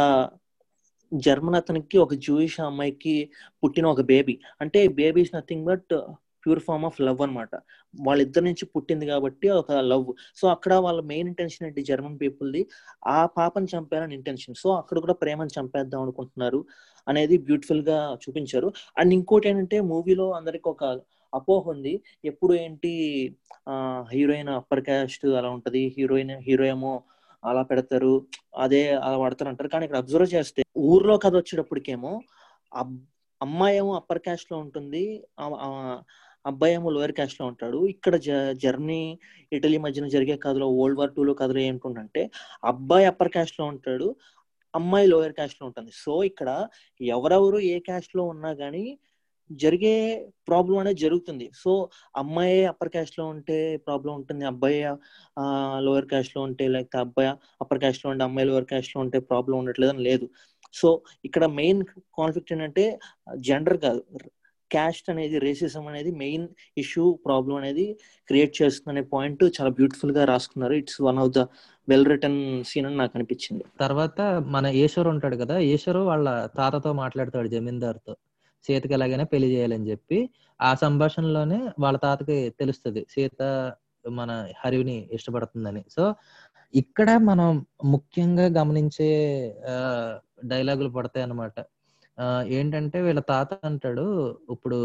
జర్మన్ అతనికి ఒక జూయిష్ అమ్మాయికి పుట్టిన ఒక బేబీ అంటే baby is nothing but pure form of love అన్నమాట వాళ్ళిద్దరి నుంచి పుట్టింది కాబట్టి ఒక లవ్ సో అక్కడ వాళ్ళ మెయిన్ ఇంటెన్షన్ ఏంటి జర్మన్ పీపుల్ది ఆ పాపని చంపారని ఇంటెన్షన్ సో అక్కడ కూడా ప్రేమను చంపేద్దాం అనుకుంటున్నారు అనేది బ్యూటిఫుల్ గా చూపించారు అండ్ ఇంకోటి ఏంటంటే మూవీలో అందరికి ఒక అపోహ ఉంది ఎప్పుడు ఏంటి హీరోయిన్ అప్పర్ క్యాస్ట్ అలా ఉంటది హీరోయిన్ హీరో ఏమో అలా పెడతారు అదే అలా వాడతారు అంటారు కానీ ఇక్కడ అబ్జర్వ్ చేస్తే ఊర్లో కథ వచ్చేటప్పటికేమో అబ్- అమ్మాయి ఏమో అప్పర్ క్యాస్ట్ లో ఉంటుంది ఆ- ఆ అబ్బాయి ఏమో లోయర్ క్యాస్ట్ లో ఉంటాడు ఇక్కడ జ- జర్మనీ ఇటలీ మధ్యన జరిగే కథలో వరల్డ్ వార్ టూ లో కథలో ఏంటుందంటే అబ్బాయి అప్పర్ క్యాస్ట్ లో ఉంటాడు అమ్మాయి లోయర్ క్యాస్ట్ లో ఉంటుంది సో ఇక్కడ ఎవరెవరు ఏ క్యాస్ట్ లో ఉన్నా గానీ జరిగే ప్రాబ్లం అనేది జరుగుతుంది సో అమ్మాయి అప్పర్ క్యాస్ట్ లో ఉంటే ప్రాబ్లం ఉంటుంది అబ్బాయి లోయర్ క్యాస్ట్ లో ఉంటే లేకపోతే అబ్బాయి అప్పర్ క్యాస్ట్ లో ఉంటే అమ్మాయి లోయర్ క్యాస్ట్ లో ఉంటే ప్రాబ్లం ఉండట్లేదు అని లేదు సో ఇక్కడ మెయిన్ కాన్ఫ్లిక్ట్ ఏంటంటే జెండర్ కాదు క్యాస్ట్ అనేది రేసిజం అనేది మెయిన్ ఇష్యూ ప్రాబ్లం అనేది క్రియేట్ చేస్తుంది అనే పాయింట్ చాలా బ్యూటిఫుల్ గా రాసుకున్నారు it's one of the well written scene అని నాకు అనిపించింది తర్వాత మన ఈశ్వర్ ఉంటాడు కదా ఈశ్వరు వాళ్ళ తాతతో మాట్లాడతాడు జమీందార్తో సీతకి ఎలాగైనా పెళ్లి చేయాలని చెప్పి ఆ సంభాషణలోనే వాళ్ళ తాతకి తెలుస్తుంది సీత మన హరిని ఇష్టపడుతుందని సో ఇక్కడ మనం ముఖ్యంగా గమనించే డైలాగులు పడతాయి అన్నమాట ఆ, ఏంటంటే వీళ్ళ తాత అంటాడు ఇప్పుడు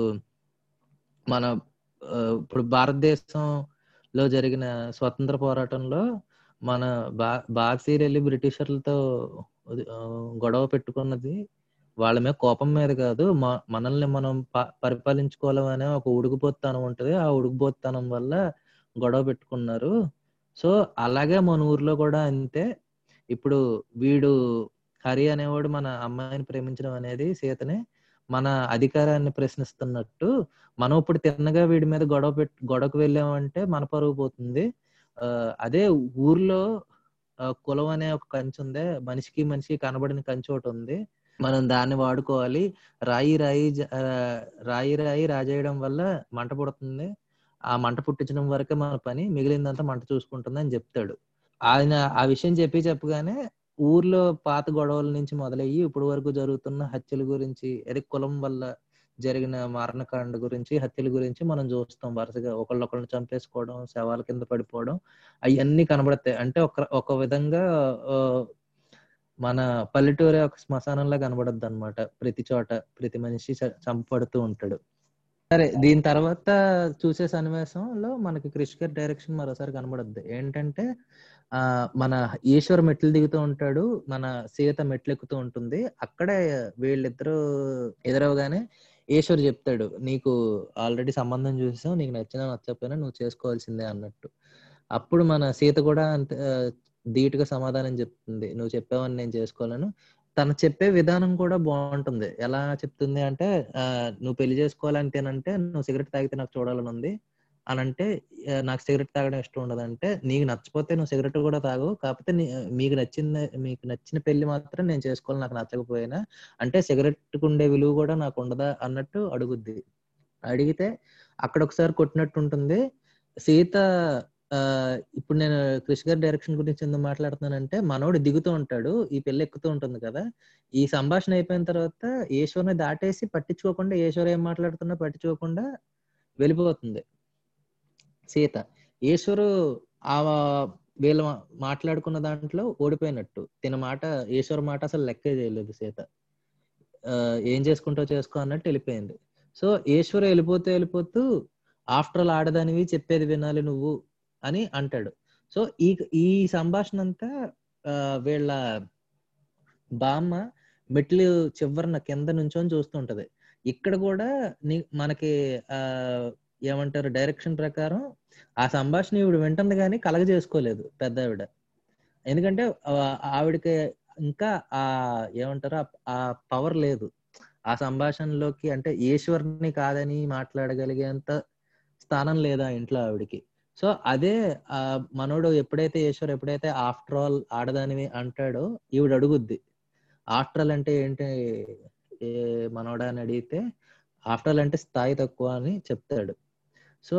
మన ఆ, ఇప్పుడు భారతదేశంలో జరిగిన స్వతంత్ర పోరాటంలో మన బా బాక్సీర్ వెళ్ళి బ్రిటిషర్లతో అది, ఆ, గొడవ పెట్టుకున్నది వాళ్ళ మీద కోపం మీద కాదు మ- మనల్ని మనం ప- పరిపాలించుకోవాలనే ఒక ఉడుకుపోతానం ఉంటది ఆ ఉడుకుపోతానం వల్ల గొడవ పెట్టుకున్నారు సో అలాగే మన ఊర్లో కూడా అంతే ఇప్పుడు వీడు హరి అనేవాడు మన అమ్మాయిని ప్రేమించడం అనేది సీతని మన అధికారాన్ని ప్రశ్నిస్తున్నట్టు మనం ఇప్పుడు తిన్నగా వీడి మీద గొడవ పెట్టి గొడవకు వెళ్ళామంటే మన పరువు పోతుంది ఆ, అదే ఊర్లో ఆ, కులం అనే ఒక కంచె ఉంది మనిషికి మనిషికి కనబడిన కంచె ఒకటి ఉంది మనం దాన్ని వాడుకోవాలి రాయి రాయి జ- ఆ, రాయి రాయి రాజేయడం వల్ల మంట పుడుతుంది ఆ మంట పుట్టించడం వరకే మన పని మిగిలిందంతా మంట చూసుకుంటుంది అని చెప్తాడు ఆయన ఆ విషయం చెప్పి చెప్పగానే ఊర్లో పాత గొడవల నుంచి మొదలయ్యి ఇప్పటి వరకు జరుగుతున్న హత్యల గురించి అదే కులం వల్ల జరిగిన మరణకాండ గురించి హత్యల గురించి మనం చూస్తాం వరుసగా ఒకళ్ళొకళ్ళని చంపేసుకోవడం శవాల కింద పడిపోవడం అవన్నీ కనబడతాయి అంటే ఒక ఒక విధంగా ఆ, మన పల్లెటూరే ఒక శ్మశానంలా కనబడద్దు అనమాట ప్రతి చోట ప్రతి మనిషి చ- చంపబడుతూ ఉంటాడు సరే దీని తర్వాత చూసే సన్నివేశంలో మనకి క్రిష్ గారి డైరెక్షన్ మరోసారి కనబడద్దు ఏంటంటే ఆ మన ఈశ్వర్ మెట్లు దిగుతూ ఉంటాడు మన సీత మెట్లు ఎక్కుతూ ఉంటుంది అక్కడే వీళ్ళిద్దరూ ఎదురవగానే ఈశ్వర్ చెప్తాడు నీకు ఆల్రెడీ సంబంధం చూసావు నీకు నచ్చినా నచ్చకపోయినా నువ్వు చేసుకోవాల్సిందే అన్నట్టు అప్పుడు మన సీత కూడా అంతే ఆ, ధీటుగా సమాధానం చెప్తుంది నువ్వు చెప్పావని నేను చేసుకోవాలను తను చెప్పే విధానం కూడా బాగుంటుంది ఎలా చెప్తుంది అంటే ఆ, నువ్వు పెళ్లి చేసుకోవాలంటేనంటే నువ్వు సిగరెట్ తాగితే నాకు చూడాలని ఉంది అని అంటే "ఆ, నాకు సిగరెట్ తాగడం ఇష్టం ఉండదు అంటే నీకు నచ్చపోతే నువ్వు సిగరెట్ కూడా తాగు కాకపోతే నీ- మీకు నచ్చిన మీకు నచ్చిన పెళ్లి మాత్రం నేను చేసుకోవాలి నాకు నచ్చకపోయినా అంటే సిగరెట్ ఉండే విలువ కూడా నాకు ఉండదా అన్నట్టు అడుగుద్ది అడిగితే అక్కడ ఒకసారి కొట్టినట్టు ఉంటుంది సీత ఆ, ఇప్పుడు నేను క్రిష్ గారి డైరెక్షన్ గురించి ఎందుకు మాట్లాడుతున్నానంటే మనోడు దిగుతూ ఉంటాడు ఈ పిల్ల ఎక్కుతూ ఉంటుంది కదా ఈ సంభాషణ అయిపోయిన తర్వాత ఈశ్వర్ని దాటేసి పట్టించుకోకుండా ఈశ్వర్ ఏం మాట్లాడుతున్నా పట్టించుకోకుండా వెళ్ళిపోతుంది సీత ఈశ్వరు ఆ వీళ్ళ మా- మాట్లాడుకున్న దాంట్లో ఓడిపోయినట్టు తిన మాట ఈశ్వర్ మాట అసలు లెక్కే చేయలేదు సీత ఆ, ఏం చేసుకుంటావు చేసుకో అన్నట్టు వెళ్ళిపోయింది సో ఈశ్వరు వెళ్ళిపోతూ వెళ్ళిపోతూ ఆఫ్టర్ ఆల్ ఆడదానివి చెప్పేది వినాలి నువ్వు అని అంటాడు సో ఈ ఈ సంభాషణ అంతా ఆ, వీళ్ళ బామ్మ మెట్లు చివరన కింద నుంచొని చూస్తుంటది ఇక్కడ కూడా నీ మనకి ఆ ఏమంటారు డైరెక్షన్ ప్రకారం ఆ సంభాషణ ఈవిడ వింటుంది కానీ కలగ చేసుకోలేదు పెద్ద ఆవిడ ఎందుకంటే ఆ- ఆవిడకి ఇంకా ఆ ఏమంటారు ఆ- ఆ పవర్ లేదు ఆ సంభాషణలోకి అంటే ఈశ్వర్ని కాదని మాట్లాడగలిగేంత స్థానం లేదు ఆ ఇంట్లో ఆవిడకి సో అదే ఆ మనోడు ఎప్పుడైతే ఈశ్వర్ ఎప్పుడైతే ఆఫ్టర్ ఆల్ ఆడదానివి అంటాడో ఈవిడ అడుగుద్ది ఆఫ్టర్ ఆల్ అంటే ఏంటి ఏ మనోడా అని అడిగితే ఆఫ్టర్ ఆల్ అంటే స్థాయి తక్కువ అని చెప్తాడు సో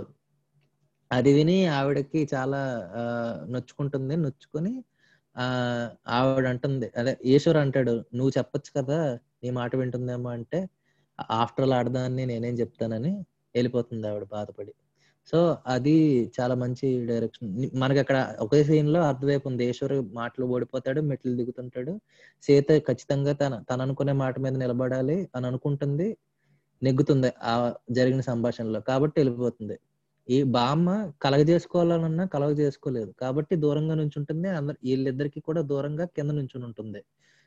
అది విని ఆవిడకి చాలా ఆ, నొచ్చుకుంటుంది నొచ్చుకొని ఆ ఆవిడ అంటుంది అదే ఈశ్వర్ అంటాడు నువ్వు చెప్పొచ్చు కదా నీ మాట వింటుందేమో అంటే ఆఫ్టర్ ఆల్ ఆడదాన్ని నేనేం చెప్తానని వెళ్ళిపోతుంది ఆవిడ బాధపడి సో అది చాలా మంచి డైరెక్షన్ మనకి అక్కడ ఒకే సీన్ లో అర్థమైపు ఉంది ఈశ్వర్ మాటలు ఓడిపోతాడు మెట్లు దిగుతుంటాడు సీత ఖచ్చితంగా తన తను అనుకునే మాట మీద నిలబడాలి అని అనుకుంటుంది నెగ్గుతుంది ఆ జరిగిన సంభాషణలో కాబట్టి వెళ్ళిపోతుంది ఈ బామ్మ కలగ చేసుకోవాలన్నా కలగ చేసుకోలేదు కాబట్టి దూరంగా నుంచి ఉంటుంది అందరు వీళ్ళిద్దరికి కూడా దూరంగా కింద నుంచి ఉంటుంది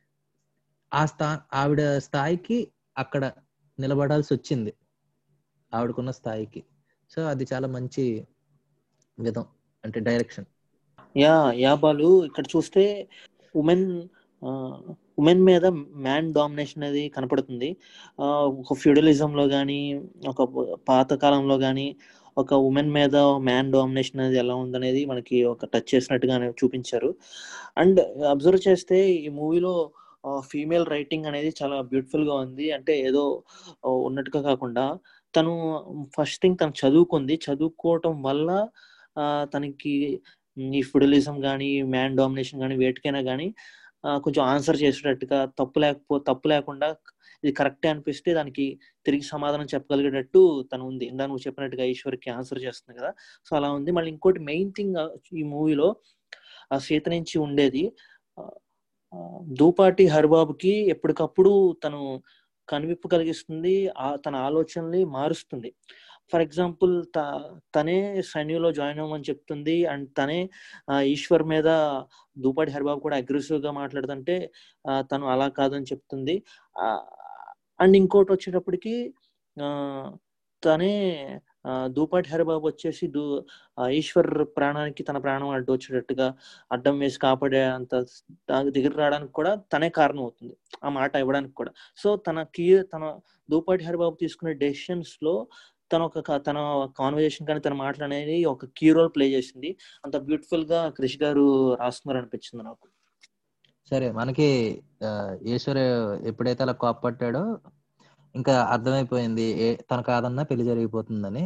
ఆ స్థా ఆవిడ స్థాయికి అక్కడ నిలబడాల్సి వచ్చింది ఆవిడకున్న స్థాయికి సో అది చాలా మంచి విధం అంటే డైరెక్షన్ యా యా బాలు ఇక్కడ చూస్తే ఉమెన్ ఉమెన్ మీద మ్యాన్ డామినేషన్ అనేది కనపడుతుంది ఆ, ఒక ఫ్యూడలిజం లో కానీ ఒక పాత కాలంలో కానీ ఒక ఉమెన్ మీద మ్యాన్ డామినేషన్ అనేది ఎలా ఉందనేది మనకి ఒక టచ్ చేసినట్టుగానే చూపించారు అండ్ అబ్జర్వ్ చేస్తే ఈ మూవీలో ఫీమేల్ రైటింగ్ అనేది చాలా బ్యూటిఫుల్ గా ఉంది అంటే ఏదో ఆ, ఉన్నట్టుగా కాకుండా తను ఫస్ట్ థింగ్ తను చదువుకుంది చదువుకోవటం వల్ల ఆ, తనకి ఈ ఫిడలిజం కానీ మ్యాన్ డామినేషన్ కానీ వేటికైనా కానీ కొంచెం ఆన్సర్ చేసేటట్టుగా తప్పు లేకపో తప్పు లేకుండా ఇది కరెక్టే అనిపిస్తే దానికి తిరిగి సమాధానం చెప్పగలిగేటట్టు తను ఉంది ఇందా నువ్వు చెప్పినట్టుగా ఈశ్వర్కి ఆన్సర్ చేస్తుంది కదా సో అలా ఉంది మళ్ళీ ఇంకోటి మెయిన్ థింగ్ ఈ మూవీలో ఆ సీత నుంచి ఉండేది ఆ, ఆ, దూపాటి హరిబాబుకి ఎప్పటికప్పుడు తను కనువిప్పు కలిగిస్తుంది ఆ తన ఆలోచనల్ని మారుస్తుంది ఫర్ ఎగ్జాంపుల్ త తనే సైన్యంలో జాయిన్ అవ్వమని చెప్తుంది అండ్ తనే ఆ, ఈశ్వర్ మీద దూపాటి హరిబాబు కూడా అగ్రెసివ్ గా మాట్లాడుతుంటే ఆ, తను అలా కాదని చెప్తుంది అండ్ ఇంకోటి వచ్చేటప్పటికి ఆ, తనే ఆ, దూపాటి హరిబాబు వచ్చేసి దూ ఆ, ఈశ్వర్ ప్రాణానికి తన ప్రాణం అడ్డు వచ్చేటట్టుగా అడ్డం వేసి కాపాడే అంత దానికి దగ్గర రావడానికి కూడా తనే కారణం అవుతుంది ఆ మాట ఇవ్వడానికి కూడా సో తన కీ తన దూపాటి హరిబాబు తీసుకునే డెసిషన్స్ లో తన ఒక క- తన కాన్వర్జేషన్ కానీ తన మాటలు అనేది ఒక కీ రోల్ ప్లే చేసింది అంత బ్యూటిఫుల్ గా క్రిష్ గారు రాస్తున్నారు అనిపించింది నాకు సరే మనకి ఆ, ఈశ్వర్ ఎప్పుడైతే అలా కోప్పట్టాడో ఇంకా అర్థమైపోయింది ఏ తన కాదన్నా పెళ్లి జరిగిపోతుందని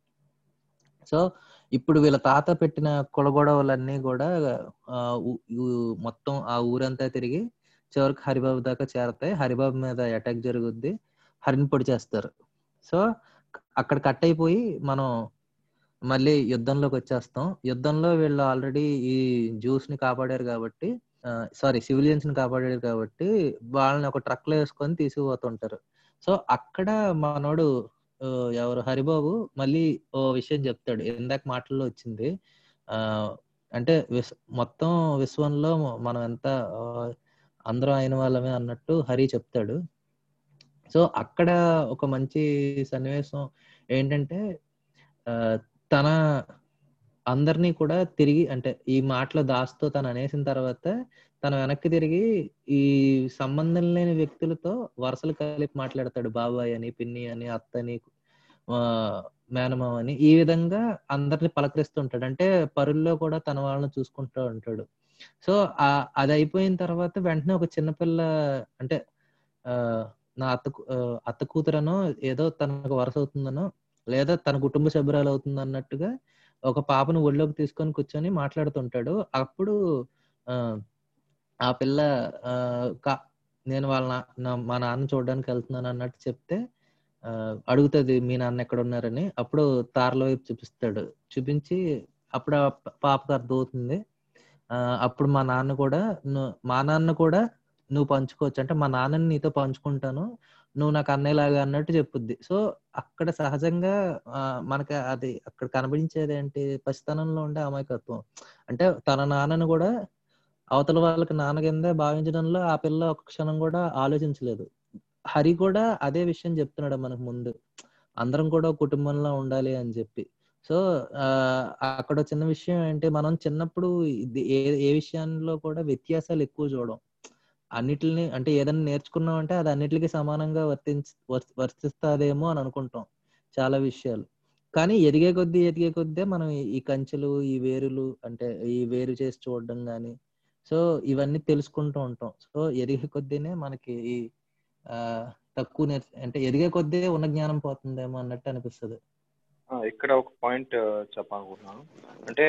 సో ఇప్పుడు వీళ్ళ తాత పెట్టిన కులగొడవలన్నీ కూడా ఆ, ఊ- ఊ- మొత్తం ఆ ఊరంతా తిరిగి చివరికి హరిబాబు దాకా చేరతాయి హరిబాబు మీద అటాక్ జరుగుద్ది హరిని పొడి చేస్తారు సో అక్కడ కట్ అయిపోయి మనం మళ్ళీ యుద్ధంలోకి వచ్చేస్తాం యుద్ధంలో వీళ్ళు ఆల్రెడీ ఈ జ్యూస్ ని కాపాడారు కాబట్టి సారీ సివిలియన్స్ ని కాపాడారు కాబట్టి వాళ్ళని ఒక ట్రక్ లో వేసుకొని తీసుకుపోతుంటారు సో అక్కడ మనోడు ఆ, ఎవరు హరిబాబు మళ్ళీ ఓ విషయం చెప్తాడు ఇందాక మాటల్లో వచ్చింది ఆ అంటే విస్ మొత్తం విశ్వంలో మనం ఎంత ఆ, అందరం అయిన వాళ్ళమే అన్నట్టు హరి చెప్తాడు సో అక్కడ ఒక మంచి సన్నివేశం ఏంటంటే ఆ, తన అందరినీ కూడా తిరిగి అంటే ఈ మాటలో దాస్తో తను అనేసిన తర్వాత తన వెనక్కి తిరిగి ఈ సంబంధం లేని వ్యక్తులతో వరుసలు కలిపి మాట్లాడతాడు బాబాయ్ అని పిన్ని అని అత్తని ఆ, మేనమామ అని ఈ విధంగా అందరిని పలకరిస్తుంటాడు అంటే పరుల్లో కూడా తన వాళ్ళని చూసుకుంటూ ఉంటాడు సో ఆ అది అయిపోయిన తర్వాత వెంటనే ఒక చిన్నపిల్ల అంటే ఆ నా అత్త కూ- ఆ, అత్త కూతురనో ఏదో తనకు వరుస అవుతుందనో లేదా తన కుటుంబ సభ్యురాలు అవుతుంది అన్నట్టుగా ఒక పాపను ఒళ్ళోకి తీసుకొని కూర్చొని మాట్లాడుతుంటాడు అప్పుడు ఆ ఆ పిల్ల ఆ, కా- నేను వాళ్ళ నా- నా- మా నాన్న చూడడానికి వెళ్తున్నాను అన్నట్టు చెప్తే ఆ, అడుగుతుంది మీ నాన్న ఎక్కడ ఉన్నారని అప్పుడు తారల వైపు చూపిస్తాడు చూపించి అప్పుడు ఆ ప- పాపకు అర్థమవుతుంది ఆ, అప్పుడు మా నాన్న కూడా ను- మా నాన్న కూడా నువ్వు పంచుకోవచ్చు అంటే మా నాన్నని నీతో పంచుకుంటాను నువ్వు నాకు అన్నయ్యలాగా అన్నట్టు చెప్పుద్ది సో అక్కడ సహజంగా ఆ, మనకి అది అక్కడ కనిపించేది ఏంటి పసితనంలో ఉండే అమాయకత్వం అంటే తన నాన్నను కూడా అవతల వాళ్ళకి నాన్న కింద భావించడంలో ఆ పిల్ల ఒక క్షణం కూడా ఆలోచించలేదు హరి కూడా అదే విషయం చెప్తున్నాడు మనకు ముందు అందరం కూడా ఒక కుటుంబంలో ఉండాలి అని చెప్పి సో ఆ అక్కడ చిన్న విషయం ఏంటి మనం చిన్నప్పుడు ఇది ఏ ఏ విషయంలో కూడా వ్యత్యాసాలు ఎక్కువ చూడం అన్నిటిని అంటే ఏదైనా నేర్చుకున్నాం అంటే అది అన్నిటికీ సమానంగా వర్తించ వర్- వర్తిస్తాదేమో అని అనుకుంటాం చాలా విషయాలు కానీ ఎదిగే కొద్దీ ఎదిగే కొద్దే మనం ఈ- ఈ కంచెలు ఈ వేరులు అంటే ఈ వేరు చేసి చూడడం కానీ సో ఇవన్నీ తెలుసుకుంటూ ఉంటాం సో ఎదిగే కొద్దీనే మనకి ఈ ఆ తక్కువ నేర్చు అంటే ఎదిగే కొద్దీ ఉన్న జ్ఞానం పోతుందేమో అన్నట్టు అనిపిస్తుంది ఆ, ఇక్కడ ఒక పాయింట్ చెప్పాలనుకుంటున్నాను అంటే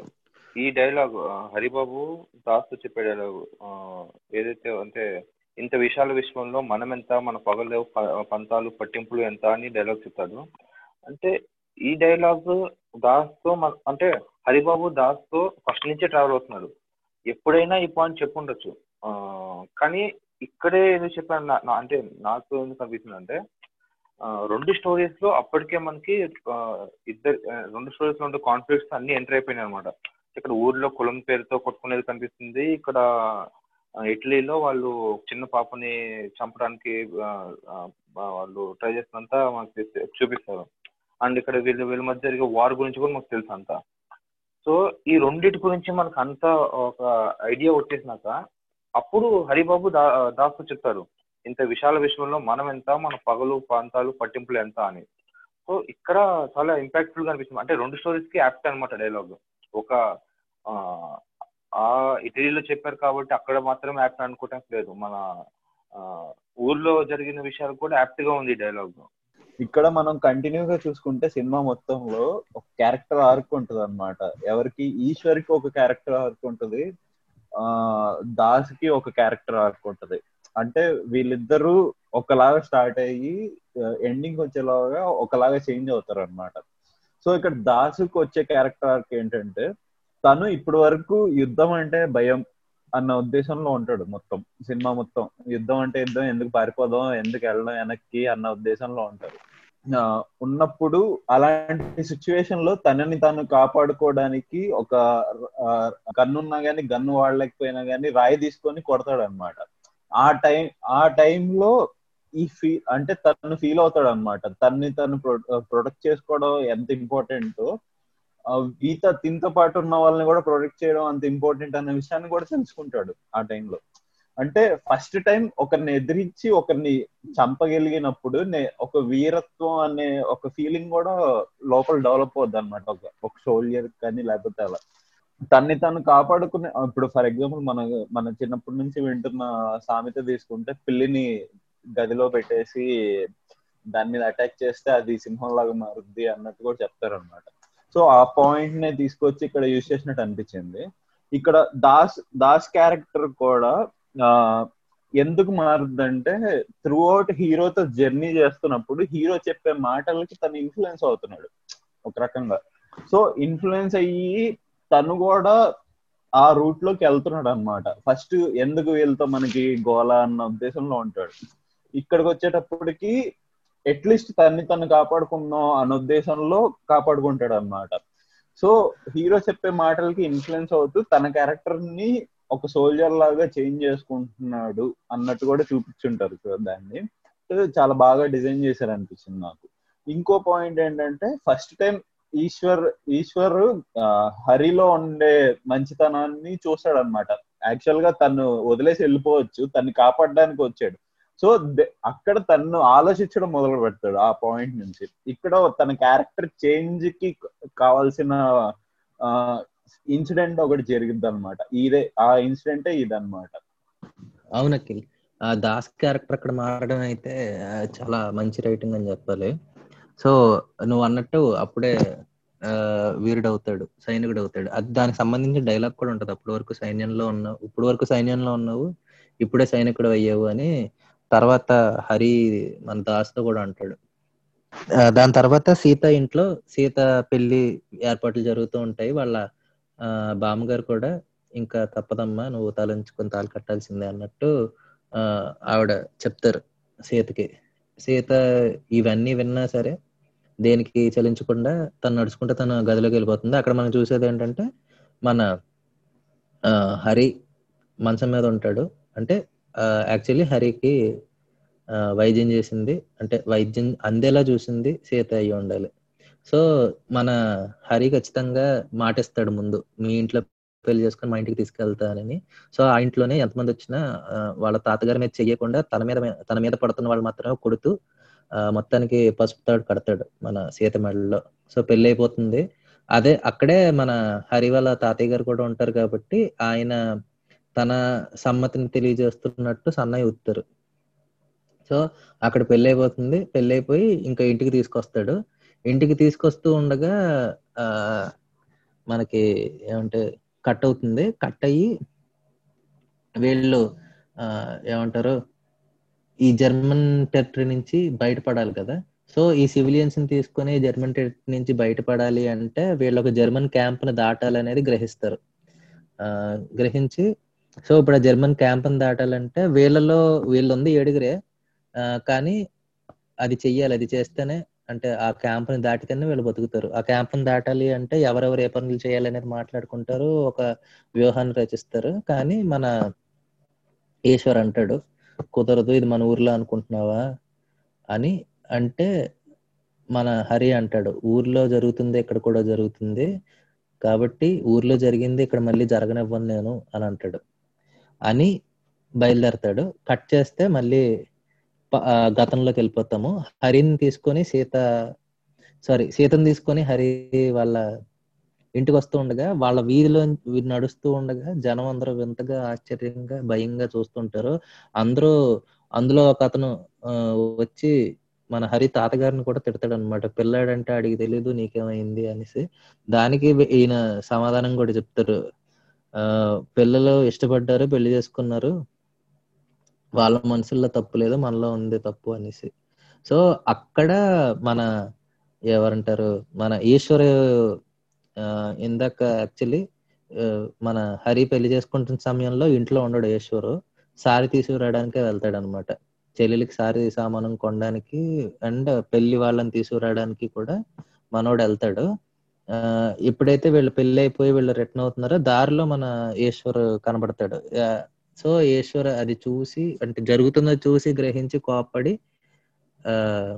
ఈ డైలాగ్ హరిబాబు దాస్తు చెప్పే డైలాగ్ ఏదైతే అంటే ఇంత విశాల విశ్వంలో మనం ఎంత మన పగలు ప- పంతాలు పట్టింపులు ఎంత అని డైలాగ్ చెప్తాడు అంటే ఈ డైలాగ్ దాస్తో మన అంటే హరిబాబు దాస్తో ఫస్ట్ నుంచే ట్రావెల్ అవుతున్నాడు ఎప్పుడైనా ఈ పాయింట్ చెప్పుండొచ్చు ఆ, కానీ ఇక్కడే ఎందుకు చెప్పాను నా- నా- అంటే నాకు ఎందుకు అనిపిస్తుంది అంటే ఆ, రెండు స్టోరీస్ లో అప్పటికే మనకి ఆ, ఇద్దరు ఆ, రెండు స్టోరీస్ లో ఉండే కాన్ఫ్లిక్ట్స్ అన్ని ఎంటర్ అయిపోయినాయి అనమాట ఇక్కడ ఊర్లో కులం పేరుతో కొట్టుకునేది కనిపిస్తుంది ఇక్కడ ఆ, ఇటలీలో వాళ్ళు చిన్న పాపని చంపడానికి ఆ, ఆ, వాళ్ళు ట్రై చేస్తున్నంత మనకి తె- చూపిస్తారు అండ్ ఇక్కడ వీళ్ళ వీళ్ళ మధ్య జరిగే వార్ గురించి కూడా మనకు తెలుసు అంతా సో ఈ రెండింటి గురించి మనకు అంత ఒక ఐడియా వచ్చేసినాక అప్పుడు హరిబాబు దా దాసు చెప్తారు ఇంత విశాల విశ్వంలో మనం ఎంత మన పగలు ప్రాంతాలు పట్టింపులు ఎంత అని సో ఇక్కడ చాలా ఇంపాక్ట్ఫుల్ గా అనిపిస్తుంది అంటే రెండు స్టోరీస్ కి యాప్ట్ అనమాట డైలాగ్ ఒక ఆ, ఆ ఇటలీలో చెప్పారు కాబట్టి అక్కడ మాత్రమే యాప్ట్ అనుకోవటానికి లేదు మన ఆ, ఊర్లో జరిగిన విషయాలు కూడా యాప్ట్ గా ఉంది డైలాగ్ ఇక్కడ మనం కంటిన్యూ గా చూసుకుంటే సినిమా మొత్తంలో ఒక క్యారెక్టర్ ఆర్క్ ఉంటది అనమాట ఎవరికి ఈశ్వర్కి ఒక క్యారెక్టర్ ఆర్క్ ఉంటది ఆ దాస్ కి ఒక క్యారెక్టర్ ఆర్క్ ఉంటది అంటే వీళ్ళిద్దరూ ఒకలాగా స్టార్ట్ అయ్యి ఎండింగ్ వచ్చేలాగా ఒకలాగా చేంజ్ అవుతారు అనమాట సో ఇక్కడ దాసుకి వచ్చే క్యారెక్టర్ ఆర్క్ ఏంటంటే తను ఇప్పటి వరకు యుద్ధం అంటే భయం అన్న ఉద్దేశంలో ఉంటాడు మొత్తం సినిమా మొత్తం యుద్ధం అంటే యుద్ధం ఎందుకు పారిపోదాం ఎందుకు వెళ్ళడం వెనక్కి అన్న ఉద్దేశంలో ఉంటారు ఆ, ఉన్నప్పుడు అలాంటి సిచ్యువేషన్ లో తనని తాను కాపాడుకోవడానికి ఒక గన్ను ఉన్నా గానీ గన్ను వాడలేకపోయినా గానీ రాయి తీసుకొని కొడతాడు అనమాట ఆ టైం ఆ టైంలో ఈ ఫీ అంటే తను ఫీల్ అవుతాడు అనమాట తన్ని తను ప్రొటెక్ట్ చేసుకోవడం ఎంత ఇంపార్టెంట్ ఈత తింతో పాటు ఉన్న వాళ్ళని కూడా ప్రొటెక్ట్ చేయడం అంత ఇంపార్టెంట్ అనే విషయాన్ని కూడా తెలుసుకుంటాడు ఆ టైంలో అంటే ఫస్ట్ టైం ఒకరిని ఎదిరించి ఒకరిని చంపగలిగినప్పుడు నే- ఒక వీరత్వం అనే ఒక ఫీలింగ్ కూడా లోపల డెవలప్ అవుద్ది అనమాట ఒక ఒక సోల్జర్ కానీ లేకపోతే అలా తన్ని తను కాపాడుకునే ఇప్పుడు ఫర్ ఎగ్జాంపుల్ మన మన చిన్నప్పటి నుంచి వింటున్న సామెత తీసుకుంటే పిల్లిని గదిలో పెట్టేసి దాని మీద అటాక్ చేస్తే అది సింహం లాగా మారుద్ది అన్నట్టు కూడా చెప్తారు అనమాట సో ఆ పాయింట్ నే తీసుకొచ్చి ఇక్కడ యూజ్ చేసినట్టు అనిపించింది ఇక్కడ దాస్ దాస్ క్యారెక్టర్ కూడా ఆ ఎందుకు మారుద్దంటే త్రూ అవుట్ హీరోతో జర్నీ చేస్తున్నప్పుడు హీరో చెప్పే మాటలకి తను ఇన్ఫ్లుయెన్స్ అవుతున్నాడు ఒక రకంగా సో ఇన్ఫ్లుయెన్స్ అయ్యి తను కూడా ఆ రూట్ లోకి వెళ్తున్నాడు అనమాట ఫస్ట్ ఎందుకు వీళ్ళతో మనకి గోల అన్న ఉద్దేశంలో ఉంటాడు ఇక్కడికి వచ్చేటప్పటికి అట్లీస్ట్ తన్ని తను కాపాడుకుందాం అన్న ఉద్దేశంలో కాపాడుకుంటాడు అనమాట సో హీరో చెప్పే మాటలకి ఇన్ఫ్లుయెన్స్ అవుతూ తన క్యారెక్టర్ ని ఒక సోల్జర్ లాగా చేంజ్ చేసుకుంటున్నాడు అన్నట్టు కూడా చూపించుంటారు కదా దాన్ని సో చాలా బాగా డిజైన్ చేశారు అనిపించింది నాకు ఇంకో పాయింట్ ఏంటంటే ఫస్ట్ టైం ఈశ్వర్ ఈశ్వర్ ఆ, హరిలో ఉండే మంచితనాన్ని చూస్తాడు అనమాట యాక్చువల్ గా తను వదిలేసి వెళ్ళిపోవచ్చు తన్ని కాపాడడానికి వచ్చాడు సో అక్కడ తను ఆలోచించడం మొదలు పెడతాడు ఆ పాయింట్ నుంచి ఇక్కడ తన క్యారెక్టర్ చేంజ్ కి కావాల్సిన ఇన్సిడెంట్ ఒకటి జరిగింది అనమాట ఇదే ఆ ఇన్సిడెంటే ఇదన్నమాట అవును అఖిల్ ఆ దాస్ క్యారెక్టర్ అక్కడ మారడం అయితే ఆ, చాలా మంచి రైటింగ్ అని చెప్పాలి సో నువ్వు అన్నట్టు అప్పుడే ఆ, వీరుడు అవుతాడు సైనికుడు అవుతాడు అది దానికి సంబంధించిన డైలాగ్ కూడా ఉంటది అప్పటి వరకు సైన్యంలో ఉన్నావు ఇప్పుడు వరకు సైన్యంలో ఉన్నావు ఇప్పుడే సైనికుడు అయ్యావు అని తర్వాత హరి మన దాస్తో కూడా అంటాడు ఆ, దాని తర్వాత సీత ఇంట్లో సీత పెళ్లి ఏర్పాట్లు జరుగుతూ ఉంటాయి వాళ్ళ ఆ, బామ్మగారు కూడా ఇంకా తప్పదమ్మా నువ్వు తలంచుకొని తాళి కట్టాల్సిందే అన్నట్టు ఆ, ఆవిడ చెప్తారు సీతకి సీత ఇవన్నీ విన్నా సరే దేనికి చలించకుండా తను నడుచుకుంటే తన గదిలోకి వెళ్ళిపోతుంది అక్కడ మనం చూసేది ఏంటంటే మన ఆ, హరి మంచం మీద ఉంటాడు అంటే యాక్చువల్లీ హరికి ఆ, వైద్యం చేసింది అంటే వైద్యం అందేలా చూసింది సీత అయ్యి ఉండాలి సో మన హరి ఖచ్చితంగా మాటిస్తాడు ముందు మీ ఇంట్లో పెళ్లి చేసుకొని మా ఇంటికి తీసుకెళ్తానని సో ఆ ఇంట్లోనే ఎంతమంది వచ్చినా ఆ, వాళ్ళ తాతగారి మీద చెయ్యకుండా తన మీద తన మీద పడుతున్న వాళ్ళు మాత్రమే కొడుతూ ఆ, మొత్తానికి పసుపు తాడు కడతాడు మన సీత మెడలో సో పెళ్లి అయిపోతుంది అదే అక్కడే మన హరి వాళ్ళ తాతయ్య గారు కూడా ఉంటారు కాబట్టి ఆయన తన సమ్మతిని తెలియజేస్తున్నట్టు సన్నాయి ఊతారు సో అక్కడ పెళ్లి అయిపోతుంది పెళ్లి అయిపోయి ఇంకా ఇంటికి తీసుకొస్తాడు ఇంటికి తీసుకొస్తూ ఉండగా ఆ మనకి ఏమంటే కట్ అవుతుంది కట్ అయ్యి వీళ్ళు ఆ ఏమంటారు ఈ జర్మన్ టెరిటరీ నుంచి బయటపడాలి కదా సో ఈ సివిలియన్స్ ని తీసుకొని జర్మన్ టెరిటరీ నుంచి బయటపడాలి అంటే వీళ్ళు ఒక జర్మన్ క్యాంప్ ని దాటాలి అనేది గ్రహిస్తారు ఆ గ్రహించి సో ఇప్పుడు ఆ జర్మన్ క్యాంప్ ని దాటాలంటే వీళ్ళలో వీళ్ళు ఉంది ఏడుగురే ఆ, కానీ అది చెయ్యాలి అది చేస్తేనే అంటే ఆ క్యాంప్ ని దాటితేనే వీళ్ళు బతుకుతారు ఆ క్యాంప్ ని దాటాలి అంటే ఎవరెవరు ఏ పనులు చేయాలి అనేది మాట్లాడుకుంటారు ఒక వ్యూహాన్ని రచిస్తారు కానీ మన ఈశ్వర్ అంటాడు కుదరదు ఇది మన ఊర్లో అనుకుంటున్నావా అని అంటే మన హరి అంటాడు ఊర్లో జరుగుతుంది ఇక్కడ కూడా జరుగుతుంది కాబట్టి ఊర్లో జరిగింది ఇక్కడ మళ్ళీ జరగనివ్వను నేను అని అంటాడు అని బయలుదేరతాడు కట్ చేస్తే మళ్ళీ ప- ఆ, గతంలోకి వెళ్ళిపోతాము హరిని తీసుకొని సీత సారీ సీతను తీసుకొని హరి వాళ్ళ ఇంటికి వస్తూ ఉండగా వాళ్ళ వీధిలో వీ- నడుస్తూ ఉండగా జనం అందరూ వింతగా ఆశ్చర్యంగా భయంగా చూస్తుంటారు అందరూ అందులో ఒక అతను ఆ, వచ్చి మన హరి తాతగారిని కూడా తిడతాడు అనమాట పిల్లాడంటే ఆడికి తెలియదు నీకేమైంది అనేసి దానికి వీ- ఈయన సమాధానం కూడా చెప్తారు ఆ పిల్లలు ఇష్టపడ్డారు పెళ్లి చేసుకున్నారు వాళ్ళ మనసుల్లో తప్పు లేదు మనలో ఉంది తప్పు అనేసి సో అక్కడ మన ఎవరంటారు మన ఈశ్వర్ ఆ, ఇందాక యాక్చువల్లీ మన హరి పెళ్లి చేసుకుంటున్న సమయంలో ఇంట్లో ఉండడు ఈశ్వరు సారి తీసుకురావడానికే వెళ్తాడు అనమాట చెల్లెలికి సారి సామానం కొనడానికి అండ్ పెళ్లి వాళ్ళని తీసుకురావడానికి కూడా మనోడు వెళ్తాడు ఆ ఎప్పుడైతే వీళ్ళు పెళ్లి అయిపోయి వీళ్ళు రిటర్న్ అవుతున్నారో దారిలో మన ఈశ్వర్ కనబడతాడు ఆ, సో ఈశ్వర్ అది చూసి అంటే జరుగుతుందో చూసి గ్రహించి కోప్పడి ఆ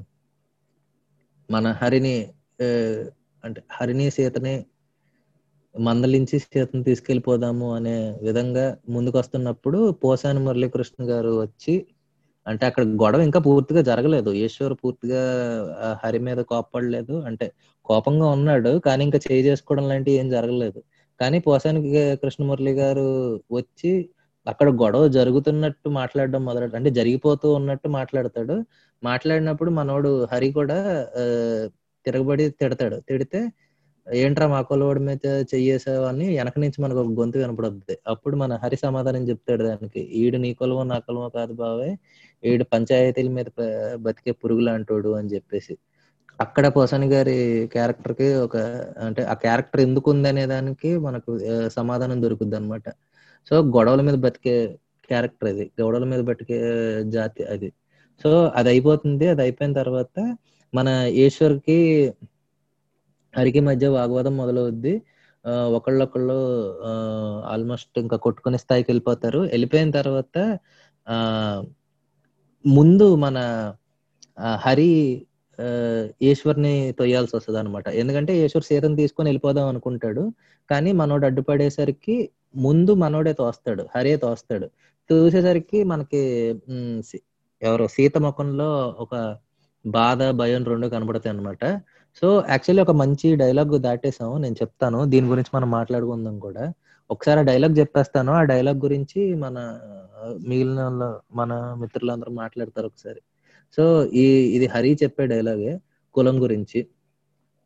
మన హరిని ఆ, అంటే హరిని సీతని మందలించి సీతను తీసుకెళ్లిపోదాము అనే విధంగా ముందుకు వస్తున్నప్పుడు పోసాని మురళీకృష్ణ గారు వచ్చి అంటే అక్కడ గొడవ ఇంకా పూర్తిగా జరగలేదు ఈశ్వర్ పూర్తిగా ఆ, హరి మీద కోప్పడలేదు అంటే కోపంగా ఉన్నాడు కానీ ఇంకా చేయి చేసుకోవడం లాంటివి ఏం జరగలేదు కానీ పోసాని కృష్ణమురళి గారు వచ్చి అక్కడ గొడవ జరుగుతున్నట్టు మాట్లాడడం మొదలెట్ట అంటే జరిగిపోతూ ఉన్నట్టు మాట్లాడతాడు మాట్లాడినప్పుడు మనోడు హరి కూడా ఆ, తిరగబడి తిడతాడు తిడితే ఏంట్రా మా కొలవాడి మీద చెయ్యేసావు అని వెనక నుంచి మనకు ఒక గొంతు వినపడుద్ది అప్పుడు మన హరి సమాధానం చెప్తాడు దానికి ఈడు నీ కొలవో నా కొలవో కాదు బావే ఈడు పంచాయతీల మీద ప- బతికే పురుగులు అంటాడు అని చెప్పేసి అక్కడ పోసాని గారి క్యారెక్టర్ కి ఒక అంటే ఆ క్యారెక్టర్ ఎందుకు ఉంది అనే దానికి మనకు ఆ, సమాధానం దొరుకుద్ది అనమాట సో గొడవల మీద బతికే క్యారెక్టర్ అది గొడవల మీద బతికే జాతి అది సో అది అయిపోతుంది అది అయిపోయిన తర్వాత మన ఈశ్వర్కి హరికి మధ్య వాగ్వాదం మొదలవుద్ది ఆ, ఒకళ్ళొకళ్ళు ఆల్మోస్ట్ ఇంకా కొట్టుకునే స్థాయికి వెళ్ళిపోతారు వెళ్ళిపోయిన తర్వాత ఆ ముందు మన ఆ, హరి ఆ, ఈశ్వర్ని తొయ్యాల్సి వస్తుంది అనమాట ఎందుకంటే ఈశ్వర్ సీతను తీసుకొని వెళ్ళిపోదాం అనుకుంటాడు కానీ మనోడు అడ్డుపడేసరికి ముందు మనోడే తోస్తాడు హరే తోస్తాడు చూసేసరికి మనకి ఉమ్, సి- ఎవరో సీత ముఖంలో ఒక బాధ భయం రెండు కనబడతాయి అనమాట సో యాక్చువల్లీ ఒక మంచి డైలాగ్ దాటేసాము నేను చెప్తాను దీని గురించి మనం మాట్లాడుకుందాం కూడా ఒకసారి ఆ డైలాగ్ చెప్పేస్తాను ఆ డైలాగ్ గురించి మన ఆ, మిగిలిన వాళ్ళ- మన మిత్రులందరూ మాట్లాడతారు ఒకసారి సో ఈ ఇది హరి చెప్పే డైలాగే కులం గురించి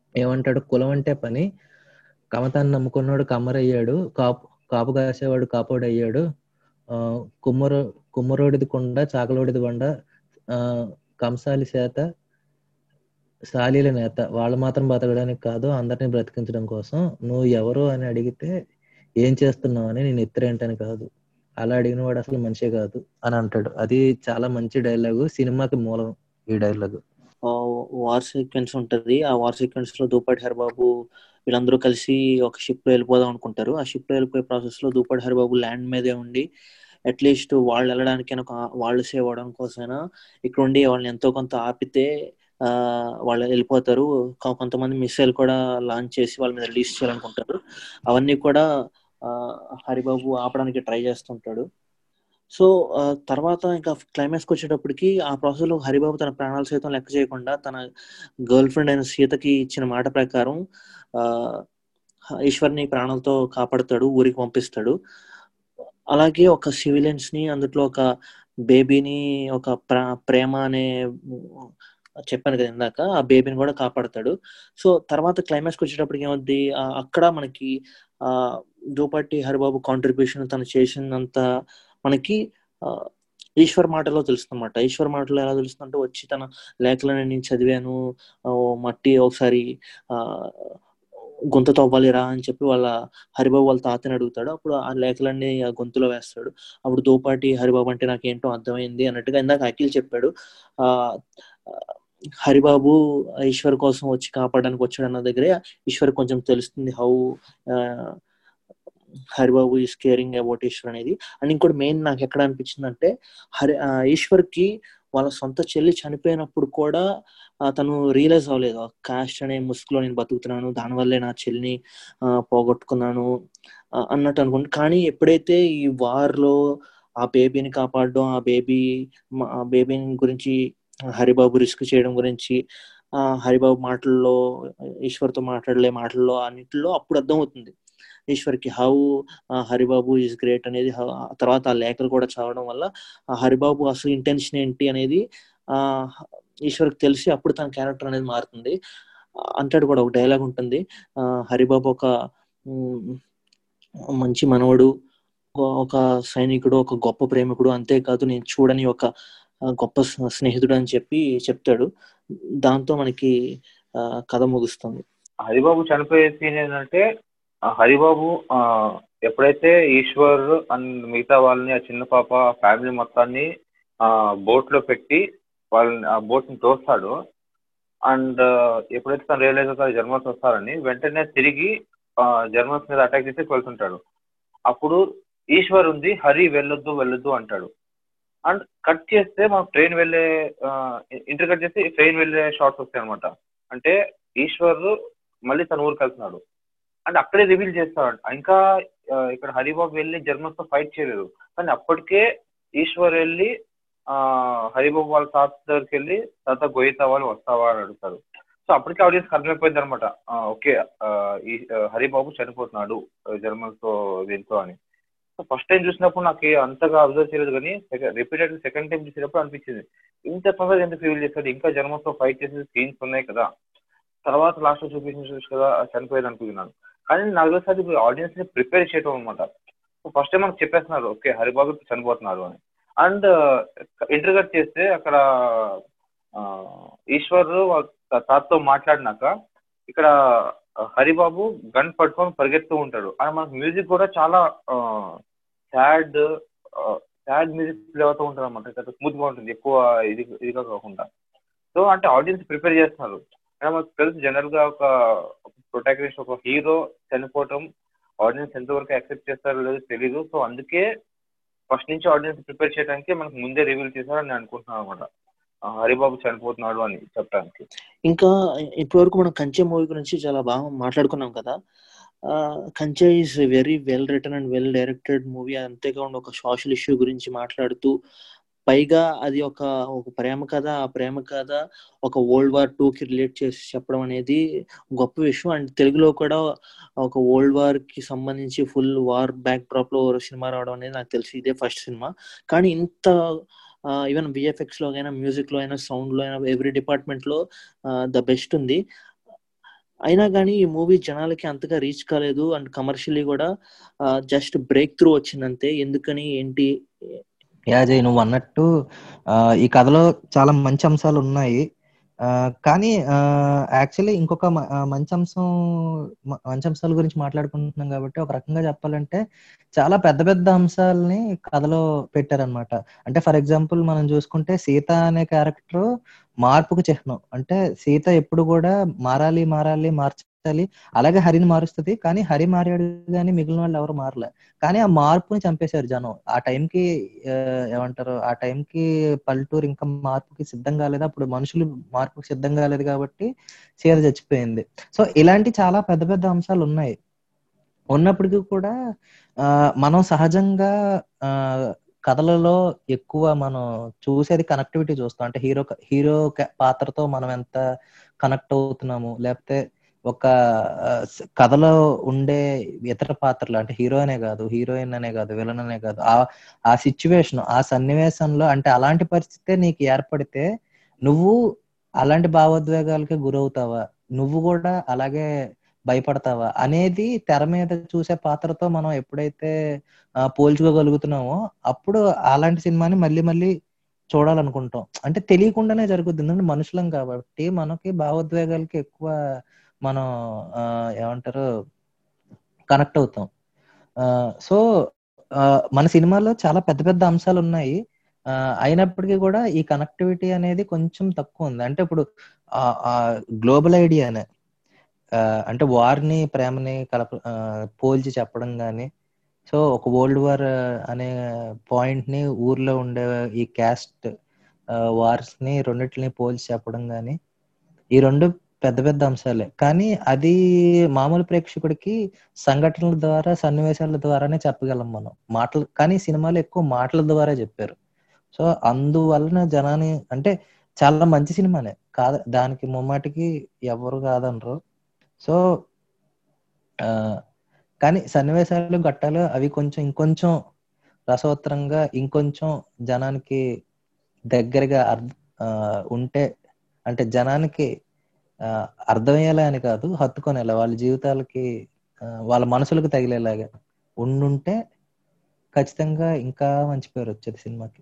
ఏమంటాడు కులం అంటే పని కమతాన్ని నమ్ముకున్నాడు కమ్మరయ్యాడు కాపు కాపు కాసేవాడు కాపోడు అయ్యాడు ఆ కుమ్మరో కుమ్మరోడిది కొండ చాకలోడిది బండ ఆ కంసాలి చేత సాలీల నేత వాళ్ళు మాత్రం బతకడానికి కాదు అందరినీ బ్రతికించడం కోసం నువ్వు ఎవరు అని అడిగితే ఏం చేస్తున్నావు అని నేను ఎత్తురేంటని కాదు అలా అడిగిన వాడు అసలు మనిషే కాదు అని అంటాడు అది చాలా మంచి డైలాగు సినిమాకి మూలం ఈ డైలాగు వార్ సీక్వెన్స్ ఉంటది ఆ వార్ సీక్వెన్స్ లో దూపటి హరిబాబు వీళ్ళందరూ కలిసి ఒక షిప్ లో వెళ్ళిపోదాం అనుకుంటారు ఆ షిప్ లో వెళ్ళిపోయే ప్రాసెస్ లో దూపటి హరిబాబు ల్యాండ్ మీదే ఉండి అట్లీస్ట్ వాళ్ళు వెళ్ళడానికైనా ఒక- వాళ్ళు సేవ్ అవడం కోసమైనా ఇక్కడ ఉండి వాళ్ళని ఎంతో కొంత ఆపితే ఆ వాళ్ళు వెళ్ళిపోతారు కొ- కొంతమంది మిసైల్ కూడా లాంచ్ చేసి వాళ్ళ మీద రిలీజ్ చేయాలనుకుంటారు అవన్నీ కూడా ఆ, హరిబాబు ఆపడానికి ట్రై చేస్తుంటాడు సో ఆ, తర్వాత ఇంకా క్లైమాక్స్కి వచ్చేటప్పటికి ఆ ప్రాసెస్ లో హరిబాబు తన ప్రాణాలు సైతం లెక్క చేయకుండా తన గర్ల్ ఫ్రెండ్ అయిన సీతకి ఇచ్చిన మాట ప్రకారం ఆ ఈశ్వర్ని ప్రాణాలతో కాపాడుతాడు ఊరికి పంపిస్తాడు అలాగే ఒక సివిలియన్స్ ని అందులో ఒక బేబీని ఒక ప్ర- ప్రేమ అనే చెప్పాను కదా ఇందాక ఆ బేబీని కూడా కాపాడతాడు సో తర్వాత క్లైమాక్స్కి వచ్చేటప్పటికి ఏమవుద్ది ఆ, అక్కడ మనకి ఆ దూపట్టి హరిబాబు కాంట్రిబ్యూషన్ తను చేసినంత మనకి ఆ, ఈశ్వర్ మాటలో తెలుస్తుందన్నమాట ఈశ్వర్ మాటలో ఎలా తెలుస్తుందంటే వచ్చి తన లేఖలను నేను చదివాను ఆ, ఓ మట్టి ఒకసారి ఆ గొంతు తవ్వాలిరా అని చెప్పి వాళ్ళ హరిబాబు వాళ్ళ తాతని అడుగుతాడు అప్పుడు ఆ లేఖలన్నీ ఆ గొంతులో వేస్తాడు అప్పుడు దోపాటి హరిబాబు అంటే నాకేంటో అర్థమైంది అన్నట్టుగా ఇందాక అఖిల్ చెప్పాడు ఆ హరిబాబు ఈశ్వర్ కోసం వచ్చి కాపాడడానికి వచ్చాడు అన్న దగ్గరే ఈశ్వర్ కొంచెం తెలుస్తుంది how Haribabu is caring about Eshwar అనేది అండ్ ఇంకోటి మెయిన్ నాకు ఎక్కడ అనిపించింది అంటే హరి ఆ, ఈశ్వర్ కి వాళ్ళ సొంత చెల్లి చనిపోయినప్పుడు కూడా ఆ, తను రియలైజ్ అవ్వలేదు కాస్ట్ అనే ముసుగులో నేను బతుకుతున్నాను దానివల్లే నా చెల్లిని ఆ, పోగొట్టుకున్నాను ఆ, అన్నట్టు అనుకుంటు కానీ ఎప్పుడైతే ఈ వార్ లో ఆ బేబీని కాపాడడం ఆ బేబీ ఆ బేబీని గురించి హరిబాబు రిస్క్ చేయడం గురించి ఆ హరిబాబు మాటల్లో ఈశ్వర్తో మాట్లాడలే మాటల్లో అన్నిటిలో అప్పుడు అర్థమవుతుంది ఈశ్వర్కి హౌ హరిబాబు ఈజ్ గ్రేట్ అనేది how- ఆ తర్వాత ఆ లేఖలు కూడా చదవడం వల్ల ఆ హరిబాబు అసలు ఇంటెన్షన్ ఏంటి అనేది ఆ ఈశ్వర్కి తెలిసి అప్పుడు తన క్యారెక్టర్ అనేది మారుతుంది ఆ, అంటాడు కూడా ఒక డైలాగ్ ఉంటుంది ఆ హరిబాబు ఒక ఉమ్, మంచి మనవడు ఒక- ఒక సైనికుడు ఒక గొప్ప ప్రేమికుడు అంతేకాదు నేను చూడని ఒక ఆ, గొప్ప స్నే- స్నేహితుడు అని చెప్పి చెప్తాడు దాంతో మనకి ఆ, కథ ముగుస్తుంది హరిబాబు చనిపోయే సీన్ ఏంటంటే ఆ హరిబాబు ఆ, ఎప్పుడైతే ఈశ్వర్ అండ్ మిగతా వాళ్ళని ఆ చిన్న పాప ఫ్యామిలీ మొత్తాన్ని ఆ బోట్ లో పెట్టి వాళ్ళని ఆ బోట్ ని తోస్తాడు అండ్ ఎప్పుడైతే తను రియలైజ్ అవుతాడు జర్మన్స్ వస్తారని వెంటనే తిరిగి జర్మన్స్ మీద అటాక్ చేసి వెళ్తుంటాడు అప్పుడు ఈశ్వర్ ఉంది హరి వెళ్ళొద్దు వెళ్ళొద్దు అంటాడు అండ్ కట్ చేస్తే మనం ట్రైన్ వెళ్ళే ఇంటర్ కట్ చేసి ట్రైన్ వెళ్ళే షార్ట్స్ వస్తాయి అనమాట అంటే ఈశ్వర్ మళ్ళీ తన ఊరికి వెళ్తున్నాడు అండ్ అక్కడే రివీల్ చేస్తాడు ఇంకా ఆ, ఇక్కడ హరిబాబు వెళ్ళి జర్మన్స్ తో ఫైట్ చేయలేదు కానీ అప్పటికే ఈశ్వర్ వెళ్ళి ఆ హరిబాబు వాళ్ళ తాత దగ్గరికి వెళ్ళి తాత గోయితా వాళ్ళు వస్తావా అని అడుగుతారు సో అప్పటికే ఆడియన్స్ అర్థమైపోయింది అనమాట ఓకే ఈ ఆ, హరిబాబు చనిపోతున్నాడు జర్మన్స్ తో దీంతో అని సో ఫస్ట్ టైం చూసినప్పుడు నాకు అంతగా అబ్జర్వ్ చేయలేదు కానీ రిపీటెడ్ సెకండ్ టైం చూసినప్పుడు అనిపించింది ఇంత తొందరగా ఎందుకు రివీల్ చేస్తాడు ఇంకా జర్మన్స్ తో ఫైట్ చేసే సీన్స్ ఉన్నాయి కదా తర్వాత లాస్ట్ లో చూపించిన చూసి కదా చనిపోయేది అనుకుంటున్నాను కానీ నాకు తెలిసి అది ఆడియన్స్ ని ప్రిపేర్ చేయడం అనమాట ఫస్ట్ టైం మనకు చెప్పేస్తున్నారు ఓకే హరిబాబు ఇప్పుడు చనిపోతున్నారు అని అండ్ ఇంటర్గట్ చేస్తే అక్కడ ఆ, ఈశ్వర్ వాళ్ళ తా- తాతతో మాట్లాడినాక ఇక్కడ హరిబాబు గన్ పట్టుకొని పరిగెత్తూ ఉంటాడు అండ్ మనకు మ్యూజిక్ కూడా చాలా సాడ్ సాడ్ మ్యూజిక్ ప్లే అవుతూ ఉంటుంది అనమాట స్మూత్ గా ఉంటుంది ఎక్కువ ఇది ఇదిగా కాకుండా సో అంటే ఆడియన్స్ ప్రిపేర్ చేస్తున్నారు అండ్ మనకు తెలుసు జనరల్ గా ఒక ప్రొటాగనిస్ట్ ఒక హీరో చనిపోవటం ఆడియన్స్ ఎంతవరకు యాక్సెప్ట్ చేస్తారో లేదో తెలీదు సో అందుకే ఫస్ట్ నుంచి ఆడియన్స్ ప్రిపేర్ చేయడానికి మనకు ముందే రివీల్ చేశారని నేను అనుకుంటున్నాను అనమాట హరిబాబు చనిపోతున్నాడు అని చెప్పడానికి ఇంకా ఇప్పటివరకు మనం కంచె మూవీ గురించి చాలా బాగా మాట్లాడుకున్నాం కదా ఆ, Kanche is very well written and well directed movie అంతేకాకుండా ఒక సోషల్ ఇష్యూ గురించి మాట్లాడుతూ పైగా అది ఒక ఒక ప్రేమ కథ ఆ ప్రేమ కథ ఒక వరల్డ్ వార్ టూ కి రిలేట్ చేసి చెప్పడం అనేది గొప్ప విషయం అండ్ తెలుగులో కూడా ఒక వరల్డ్ వార్ కి సంబంధించి ఫుల్ వార్ బ్యాక్ డ్రాప్ లో సినిమా రావడం అనేది నాకు తెలిసి ఇదే ఫస్ట్ సినిమా కానీ ఇంత ఈవెన్ విఎఫ్ఎక్స్ లో అయినా మ్యూజిక్ లో అయినా సౌండ్ లో అయినా ఎవ్రీ డిపార్ట్మెంట్ లో ద బెస్ట్ ఉంది అయినా కానీ ఈ మూవీ జనాలకి అంతగా రీచ్ కాలేదు అండ్ కమర్షియలీ కూడా జస్ట్ బ్రేక్ త్రూ వచ్చిందంతే ఎందుకని ఏంటి యాజయ్ నువ్వు అన్నట్టు ఆ, ఈ కథలో చాలా మంచి అంశాలు ఉన్నాయి ఆ, కానీ యాక్చువల్లీ ఇంకొక మ- ఆ, మంచి అంశం మ- మంచి అంశాల గురించి మాట్లాడుకుంటున్నాం కాబట్టి ఒక రకంగా చెప్పాలంటే చాలా పెద్ద పెద్ద అంశాలని కథలో పెట్టారనమాట అంటే ఫర్ ఎగ్జాంపుల్ మనం చూసుకుంటే సీత అనే క్యారెక్టర్ మార్పుకు చిహ్నం అంటే సీత ఎప్పుడు కూడా మారాలి మారాలి మార్చాలి అలాగే హరిని మారుస్తుంది కానీ హరి మారాడు కానీ మిగిలిన వాళ్ళు ఎవరు మారలే కానీ ఆ మార్పుని చంపేశారు జనం ఆ టైంకి ఆ, ఏమంటారు ఆ టైంకి పల్లెటూరు ఇంకా మార్పుకి సిద్ధం కాలేదు అప్పుడు మనుషులు మార్పుకి సిద్ధం కాలేదు కాబట్టి సీత చచ్చిపోయింది సో ఇలాంటి చాలా పెద్ద పెద్ద అంశాలు ఉన్నాయి ఉన్నప్పటికీ కూడా ఆ, మనం సహజంగా ఆ, కథలలో ఎక్కువ మనం చూసేది కనెక్టివిటీ చూస్తాం అంటే హీరో హీరో పాత్రతో మనం ఎంత కనెక్ట్ అవుతున్నాము లేకపోతే ఒక ఆ, స- కథలో ఉండే ఇతర పాత్రలు అంటే హీరో అనే కాదు హీరోయిన్ అనే కాదు విలన్ అనే కాదు ఆ ఆ సిచ్యువేషన్ ఆ సన్నివేశంలో అంటే అలాంటి పరిస్థితే నీకు ఏర్పడితే నువ్వు అలాంటి భావోద్వేగాలకి గురవుతావా నువ్వు కూడా అలాగే భయపడతావా అనేది తెర మీద చూసే పాత్రతో మనం ఎప్పుడైతే ఆ, పోల్చుకోగలుగుతున్నామో అప్పుడు అలాంటి సినిమాని మళ్ళీ మళ్ళీ చూడాలనుకుంటాం అంటే తెలియకుండానే జరుగుతుంది ఎందుకంటే మనుషులం కాబట్టి మనకి భావోద్వేగాలకి ఎక్కువ మనం ఆ, ఏమంటారు కనెక్ట్ అవుతాం సో మన సినిమాలో చాలా పెద్ద పెద్ద అంశాలు ఉన్నాయి ఆ, అయినప్పటికీ కూడా ఈ కనెక్టివిటీ అనేది కొంచెం తక్కువ ఉంది అంటే ఇప్పుడు గ్లోబల్ ఐడియానే ఆ, అంటే వార్ని ప్రేమని కలప ఆ, పోల్చి చెప్పడం కానీ సో ఒక వరల్డ్ వార్ అనే పాయింట్ ని ఊర్లో ఉండే ఈ క్యాస్ట్ వార్స్ ని రెండిటిని పోల్చి చెప్పడం కానీ ఈ రెండు పెద్ద పెద్ద అంశాలే కానీ అది మామూలు ప్రేక్షకుడికి సంఘటనల ద్వారా సన్నివేశాల ద్వారానే చెప్పగలం మనం మాటలు కానీ సినిమాలు ఎక్కువ మాటల ద్వారా చెప్పారు సో అందువలన జనాన్ని అంటే చాలా మంచి సినిమానే కాద దానికి ముమ్మాటికి ఎవరు కాదనరు సో ఆ, కానీ సన్నివేశాలు ఘట్టాలు అవి కొంచెం ఇంకొంచెం రసవత్తరంగా ఇంకొంచెం జనానికి దగ్గరగా అర్థ ఆ, ఉంటే అంటే జనానికి ఆ, అర్థమయ్యేలా అని కాదు హత్తుకొనేలా వాళ్ళ జీవితాలకి ఆ, వాళ్ళ మనసులకు తగిలేలాగా ఉండుంటే ఖచ్చితంగా ఇంకా మంచి పేరు వచ్చేది సినిమాకి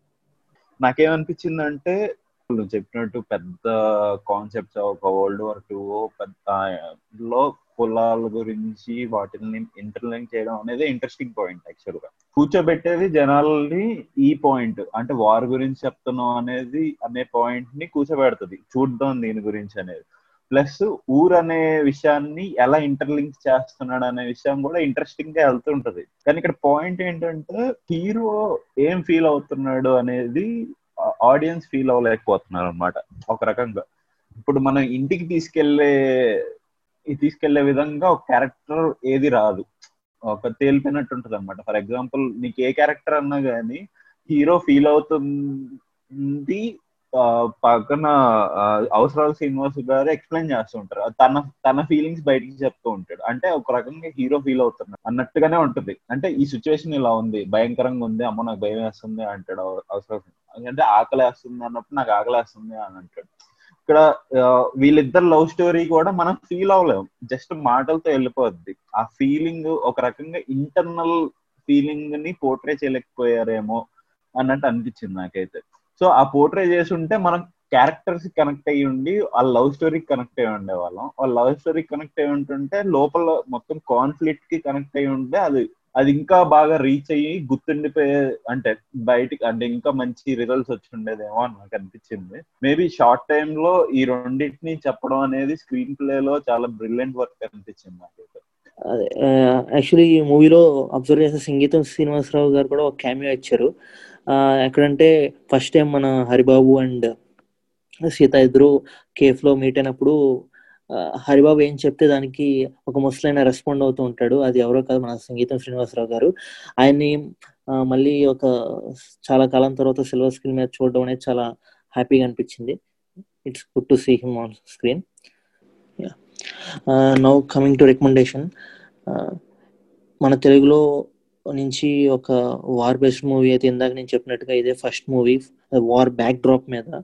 నాకేమనిపించిందంటే నువ్వు చెప్పినట్టు పెద్ద కాన్సెప్ట్స్ ఒక వరల్డ్ వార్ టూ పెద్ద లో కులాల గురించి వాటిని ఇంటర్లింక్ చేయడం అనేది ఇంట్రెస్టింగ్ పాయింట్ యాక్చువల్ గా కూర్చోబెట్టేది జనాల్ని ఈ పాయింట్ అంటే వార్ గురించి చెప్తున్నాం అనేది అనే పాయింట్ ని కూర్చోబెడుతుంది చూద్దాం దీని గురించి అనేది ప్లస్ ఊర్ అనే విషయాన్ని ఎలా ఇంటర్లింక్ చేస్తున్నాడు అనే విషయం కూడా ఇంట్రెస్టింగ్ గా వెళ్తుంటది కానీ ఇక్కడ పాయింట్ ఏంటంటే హీరో ఏం ఫీల్ అవుతున్నాడు అనేది ఆడియన్స్ ఫీల్ అవ్వలేకపోతున్నారు అనమాట ఒక రకంగా ఇప్పుడు మనం ఇంటికి తీసుకెళ్లే తీసుకెళ్లే విధంగా ఒక క్యారెక్టర్ ఏది రాదు ఒక తేలిపోయినట్టు ఉంటది అనమాట ఫర్ ఎగ్జాంపుల్ నీకు ఏ క్యారెక్టర్ అన్నా గానీ హీరో ఫీల్ అవుతుంది ఆ, పక్కన ఆ, అవసరాల శ్రీనివాస్ గారు ఎక్స్ప్లెయిన్ చేస్తూ ఉంటారు తన తన ఫీలింగ్స్ బయటికి చెప్తూ ఉంటాడు అంటే ఒక రకంగా హీరో ఫీల్ అవుతున్నాడు అన్నట్టుగానే ఉంటుంది అంటే ఈ సిచ్యువేషన్ ఇలా ఉంది భయంకరంగా ఉంది అమ్మ నాకు భయం వేస్తుంది అంటాడు అవ- అవసరం అంటే ఆకలి వేస్తుంది అన్నప్పుడు నాకు ఆకలి వేస్తుంది అని అంటాడు ఇక్కడ ఆ, వీళ్ళిద్దరు లవ్ స్టోరీ కూడా మనం ఫీల్ అవ్వలేము జస్ట్ మాటలతో వెళ్ళిపోద్ది ఆ ఫీలింగ్ ఒక రకంగా ఇంటర్నల్ ఫీలింగ్ ని పోర్ట్రే చేయలేకపోయారేమో అన్నట్టు అనిపించింది నాకైతే సో ఆ పోర్ట్రే చేసి ఉంటే మనం క్యారెక్టర్స్ కనెక్ట్ అయ్యి ఉండి ఆ లవ్ స్టోరీకి కనెక్ట్ అయ్యి ఉండేవాళ్ళం ఆ లవ్ స్టోరీకి కనెక్ట్ అయ్యి ఉంటుంటే లోపల మొత్తం కాన్ఫ్లిక్ట్ కి కనెక్ట్ అయ్యి ఉంటే అది అది ఇంకా బాగా రీచ్ అయ్యి గుర్తుండిపోయే అంటే బయటికి అంటే ఇంకా మంచి రిజల్ట్స్ వచ్చి ఉండేదేమో అని నాకు అనిపించింది మేబీ షార్ట్ టైమ్ లో ఈ రెండింటిని చెప్పడం అనేది స్క్రీన్ ప్లే లో చాలా బ్రిలియంట్ వర్క్ అనిపించింది నాకైతే యాక్చువల్లీ ఈ మూవీలో అబ్జర్వ్ చేసిన సంగీతం శ్రీనివాసరావు గారు కూడా ఒక క్యామియో ఇచ్చారు ఆ, ఎక్కడంటే ఫస్ట్ టైం మన హరిబాబు అండ్ సీత ఇద్దరు కేఫ్ లో మీట్ అయినప్పుడు ఆ, హరిబాబు ఏం చెప్తే దానికి ఒక ముసలైన రెస్పాండ్ అవుతూ ఉంటాడు అది ఎవరో కాదు మన సంగీతం శ్రీనివాసరావు గారు ఆయన్ని ఆ, మళ్ళీ ఒక చాలా కాలం తర్వాత సిల్వర్ స్క్రీన్ మీద చూడడం అనేది చాలా హ్యాపీగా అనిపించింది it's good to see him on screen now coming to recommendation మన తెలుగులో నుంచి ఒక వార్ బేస్డ్ మూవీ అయితే ఇందాక నేను చెప్పినట్టుగా ఇదే first movie war backdrop మీద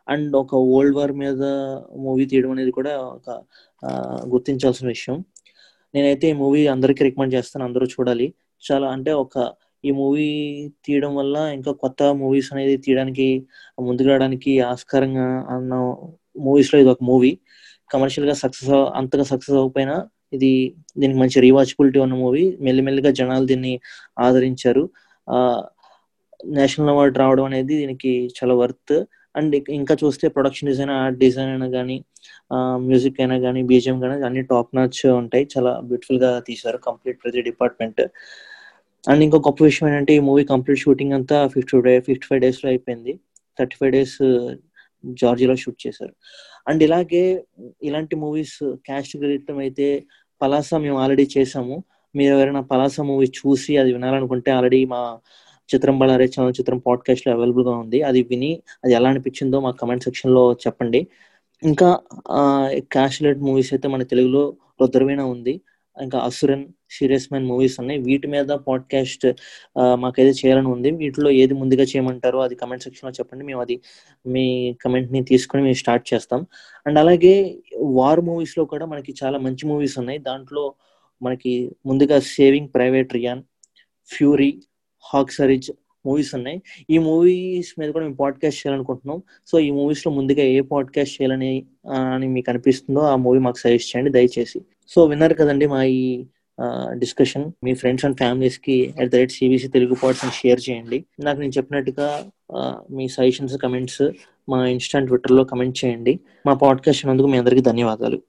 అండ్ ఒక వరల్డ్ వార్ మీద మూవీ తీయడం అనేది కూడా ఒక ఆ, గుర్తించాల్సిన విషయం నేనైతే ఈ మూవీ అందరికీ రికమెండ్ చేస్తాను అందరూ చూడాలి చాలా అంటే ఒక ఈ మూవీ తీయడం వల్ల ఇంకా కొత్త మూవీస్ అనేది తీయడానికి ముందుకు రావడానికి ఆస్కారంగా అన్న మూవీస్ లో ఇది ఒక మూవీ కమర్షియల్ గా సక్సెస్ అంతగా సక్సెస్ అవ్వకపోయినా ఇది దీనికి మంచి రీవాచబిలిటీ ఉన్న మూవీ మెల్లిమెల్లిగా జనాలు దీన్ని ఆదరించారు ఆ నేషనల్ అవార్డు రావడం అనేది దీనికి చాలా వర్త్ అండ్ ఇంకా చూస్తే ప్రొడక్షన్ డిజైన్ ఆర్ట్ డిజైన్ అయినా కానీ మ్యూజిక్ అయినా కానీ బీజిఎం కానీ అన్ని టాప్ నాచ్ ఉంటాయి చాలా బ్యూటిఫుల్ గా తీశారు కంప్లీట్ ప్రతి డిపార్ట్మెంట్ అండ్ ఇంకో గొప్ప విషయం ఏంటంటే ఈ మూవీ కంప్లీట్ షూటింగ్ అంతా fifty day fifty five days లో అయిపోయింది థర్టీ ఫైవ్ డేస్ జార్జియాలో షూట్ చేశారు అండ్ ఇలాగే ఇలాంటి మూవీస్ క్యాస్ట్ గ్రహితం అయితే పలాస మేము ఆల్రెడీ చేసాము మీరు ఎవరైనా పలాస మూవీ చూసి అది వినాలనుకుంటే ఆల్రెడీ మా చిత్రం బళారే చలన చిత్రం పాడ్కాస్ట్ లో అవైలబుల్ గా ఉంది అది విని అది ఎలా అనిపించిందో మా కమెంట్ సెక్షన్ లో చెప్పండి ఇంకా క్యాష్ రిలేటెడ్ మూవీస్ అయితే మన తెలుగులో రుద్రవీణ ఉంది ఇంకా అసురన్ సీరియస్ మ్యాన్ మూవీస్ ఉన్నాయి వీటి మీద పాడ్కాస్ట్ మాకైతే చేయాలని ఉంది వీటిలో ఏది ముందుగా చేయమంటారో అది కమెంట్ సెక్షన్ లో చెప్పండి మేము అది మీ కమెంట్ ని తీసుకొని మేము స్టార్ట్ చేస్తాం అండ్ అలాగే వార్ మూవీస్ లో కూడా మనకి చాలా మంచి మూవీస్ ఉన్నాయి దాంట్లో మనకి ముందుగా Saving Private Ryan Fury Hacksaw సరిజ్ మూవీస్ ఉన్నాయి ఈ మూవీస్ మీద కూడా మేము పాడ్కాస్ట్ చేయాలనుకుంటున్నాం సో ఈ మూవీస్ లో ముందుగా ఏ పాడ్కాస్ట్ చేయాలని ఆ, అని మీకు అనిపిస్తుందో ఆ మూవీ మాకు సజెస్ట్ చేయండి దయచేసి సో విన్నారు కదండి మా ఈ డిస్కషన్ మీ ఫ్రెండ్స్ అండ్ ఫ్యామిలీస్ కి at the rate CBC Telugu pods అని షేర్ చేయండి నాకు నేను చెప్పినట్టుగా ఆ, మీ సజెషన్స్ కమెంట్స్ మా ఇన్స్టా ట్విట్టర్ లో కమెంట్ చేయండి మా పాడ్కాస్ట్ అందుకు మీ అందరికీ ధన్యవాదాలు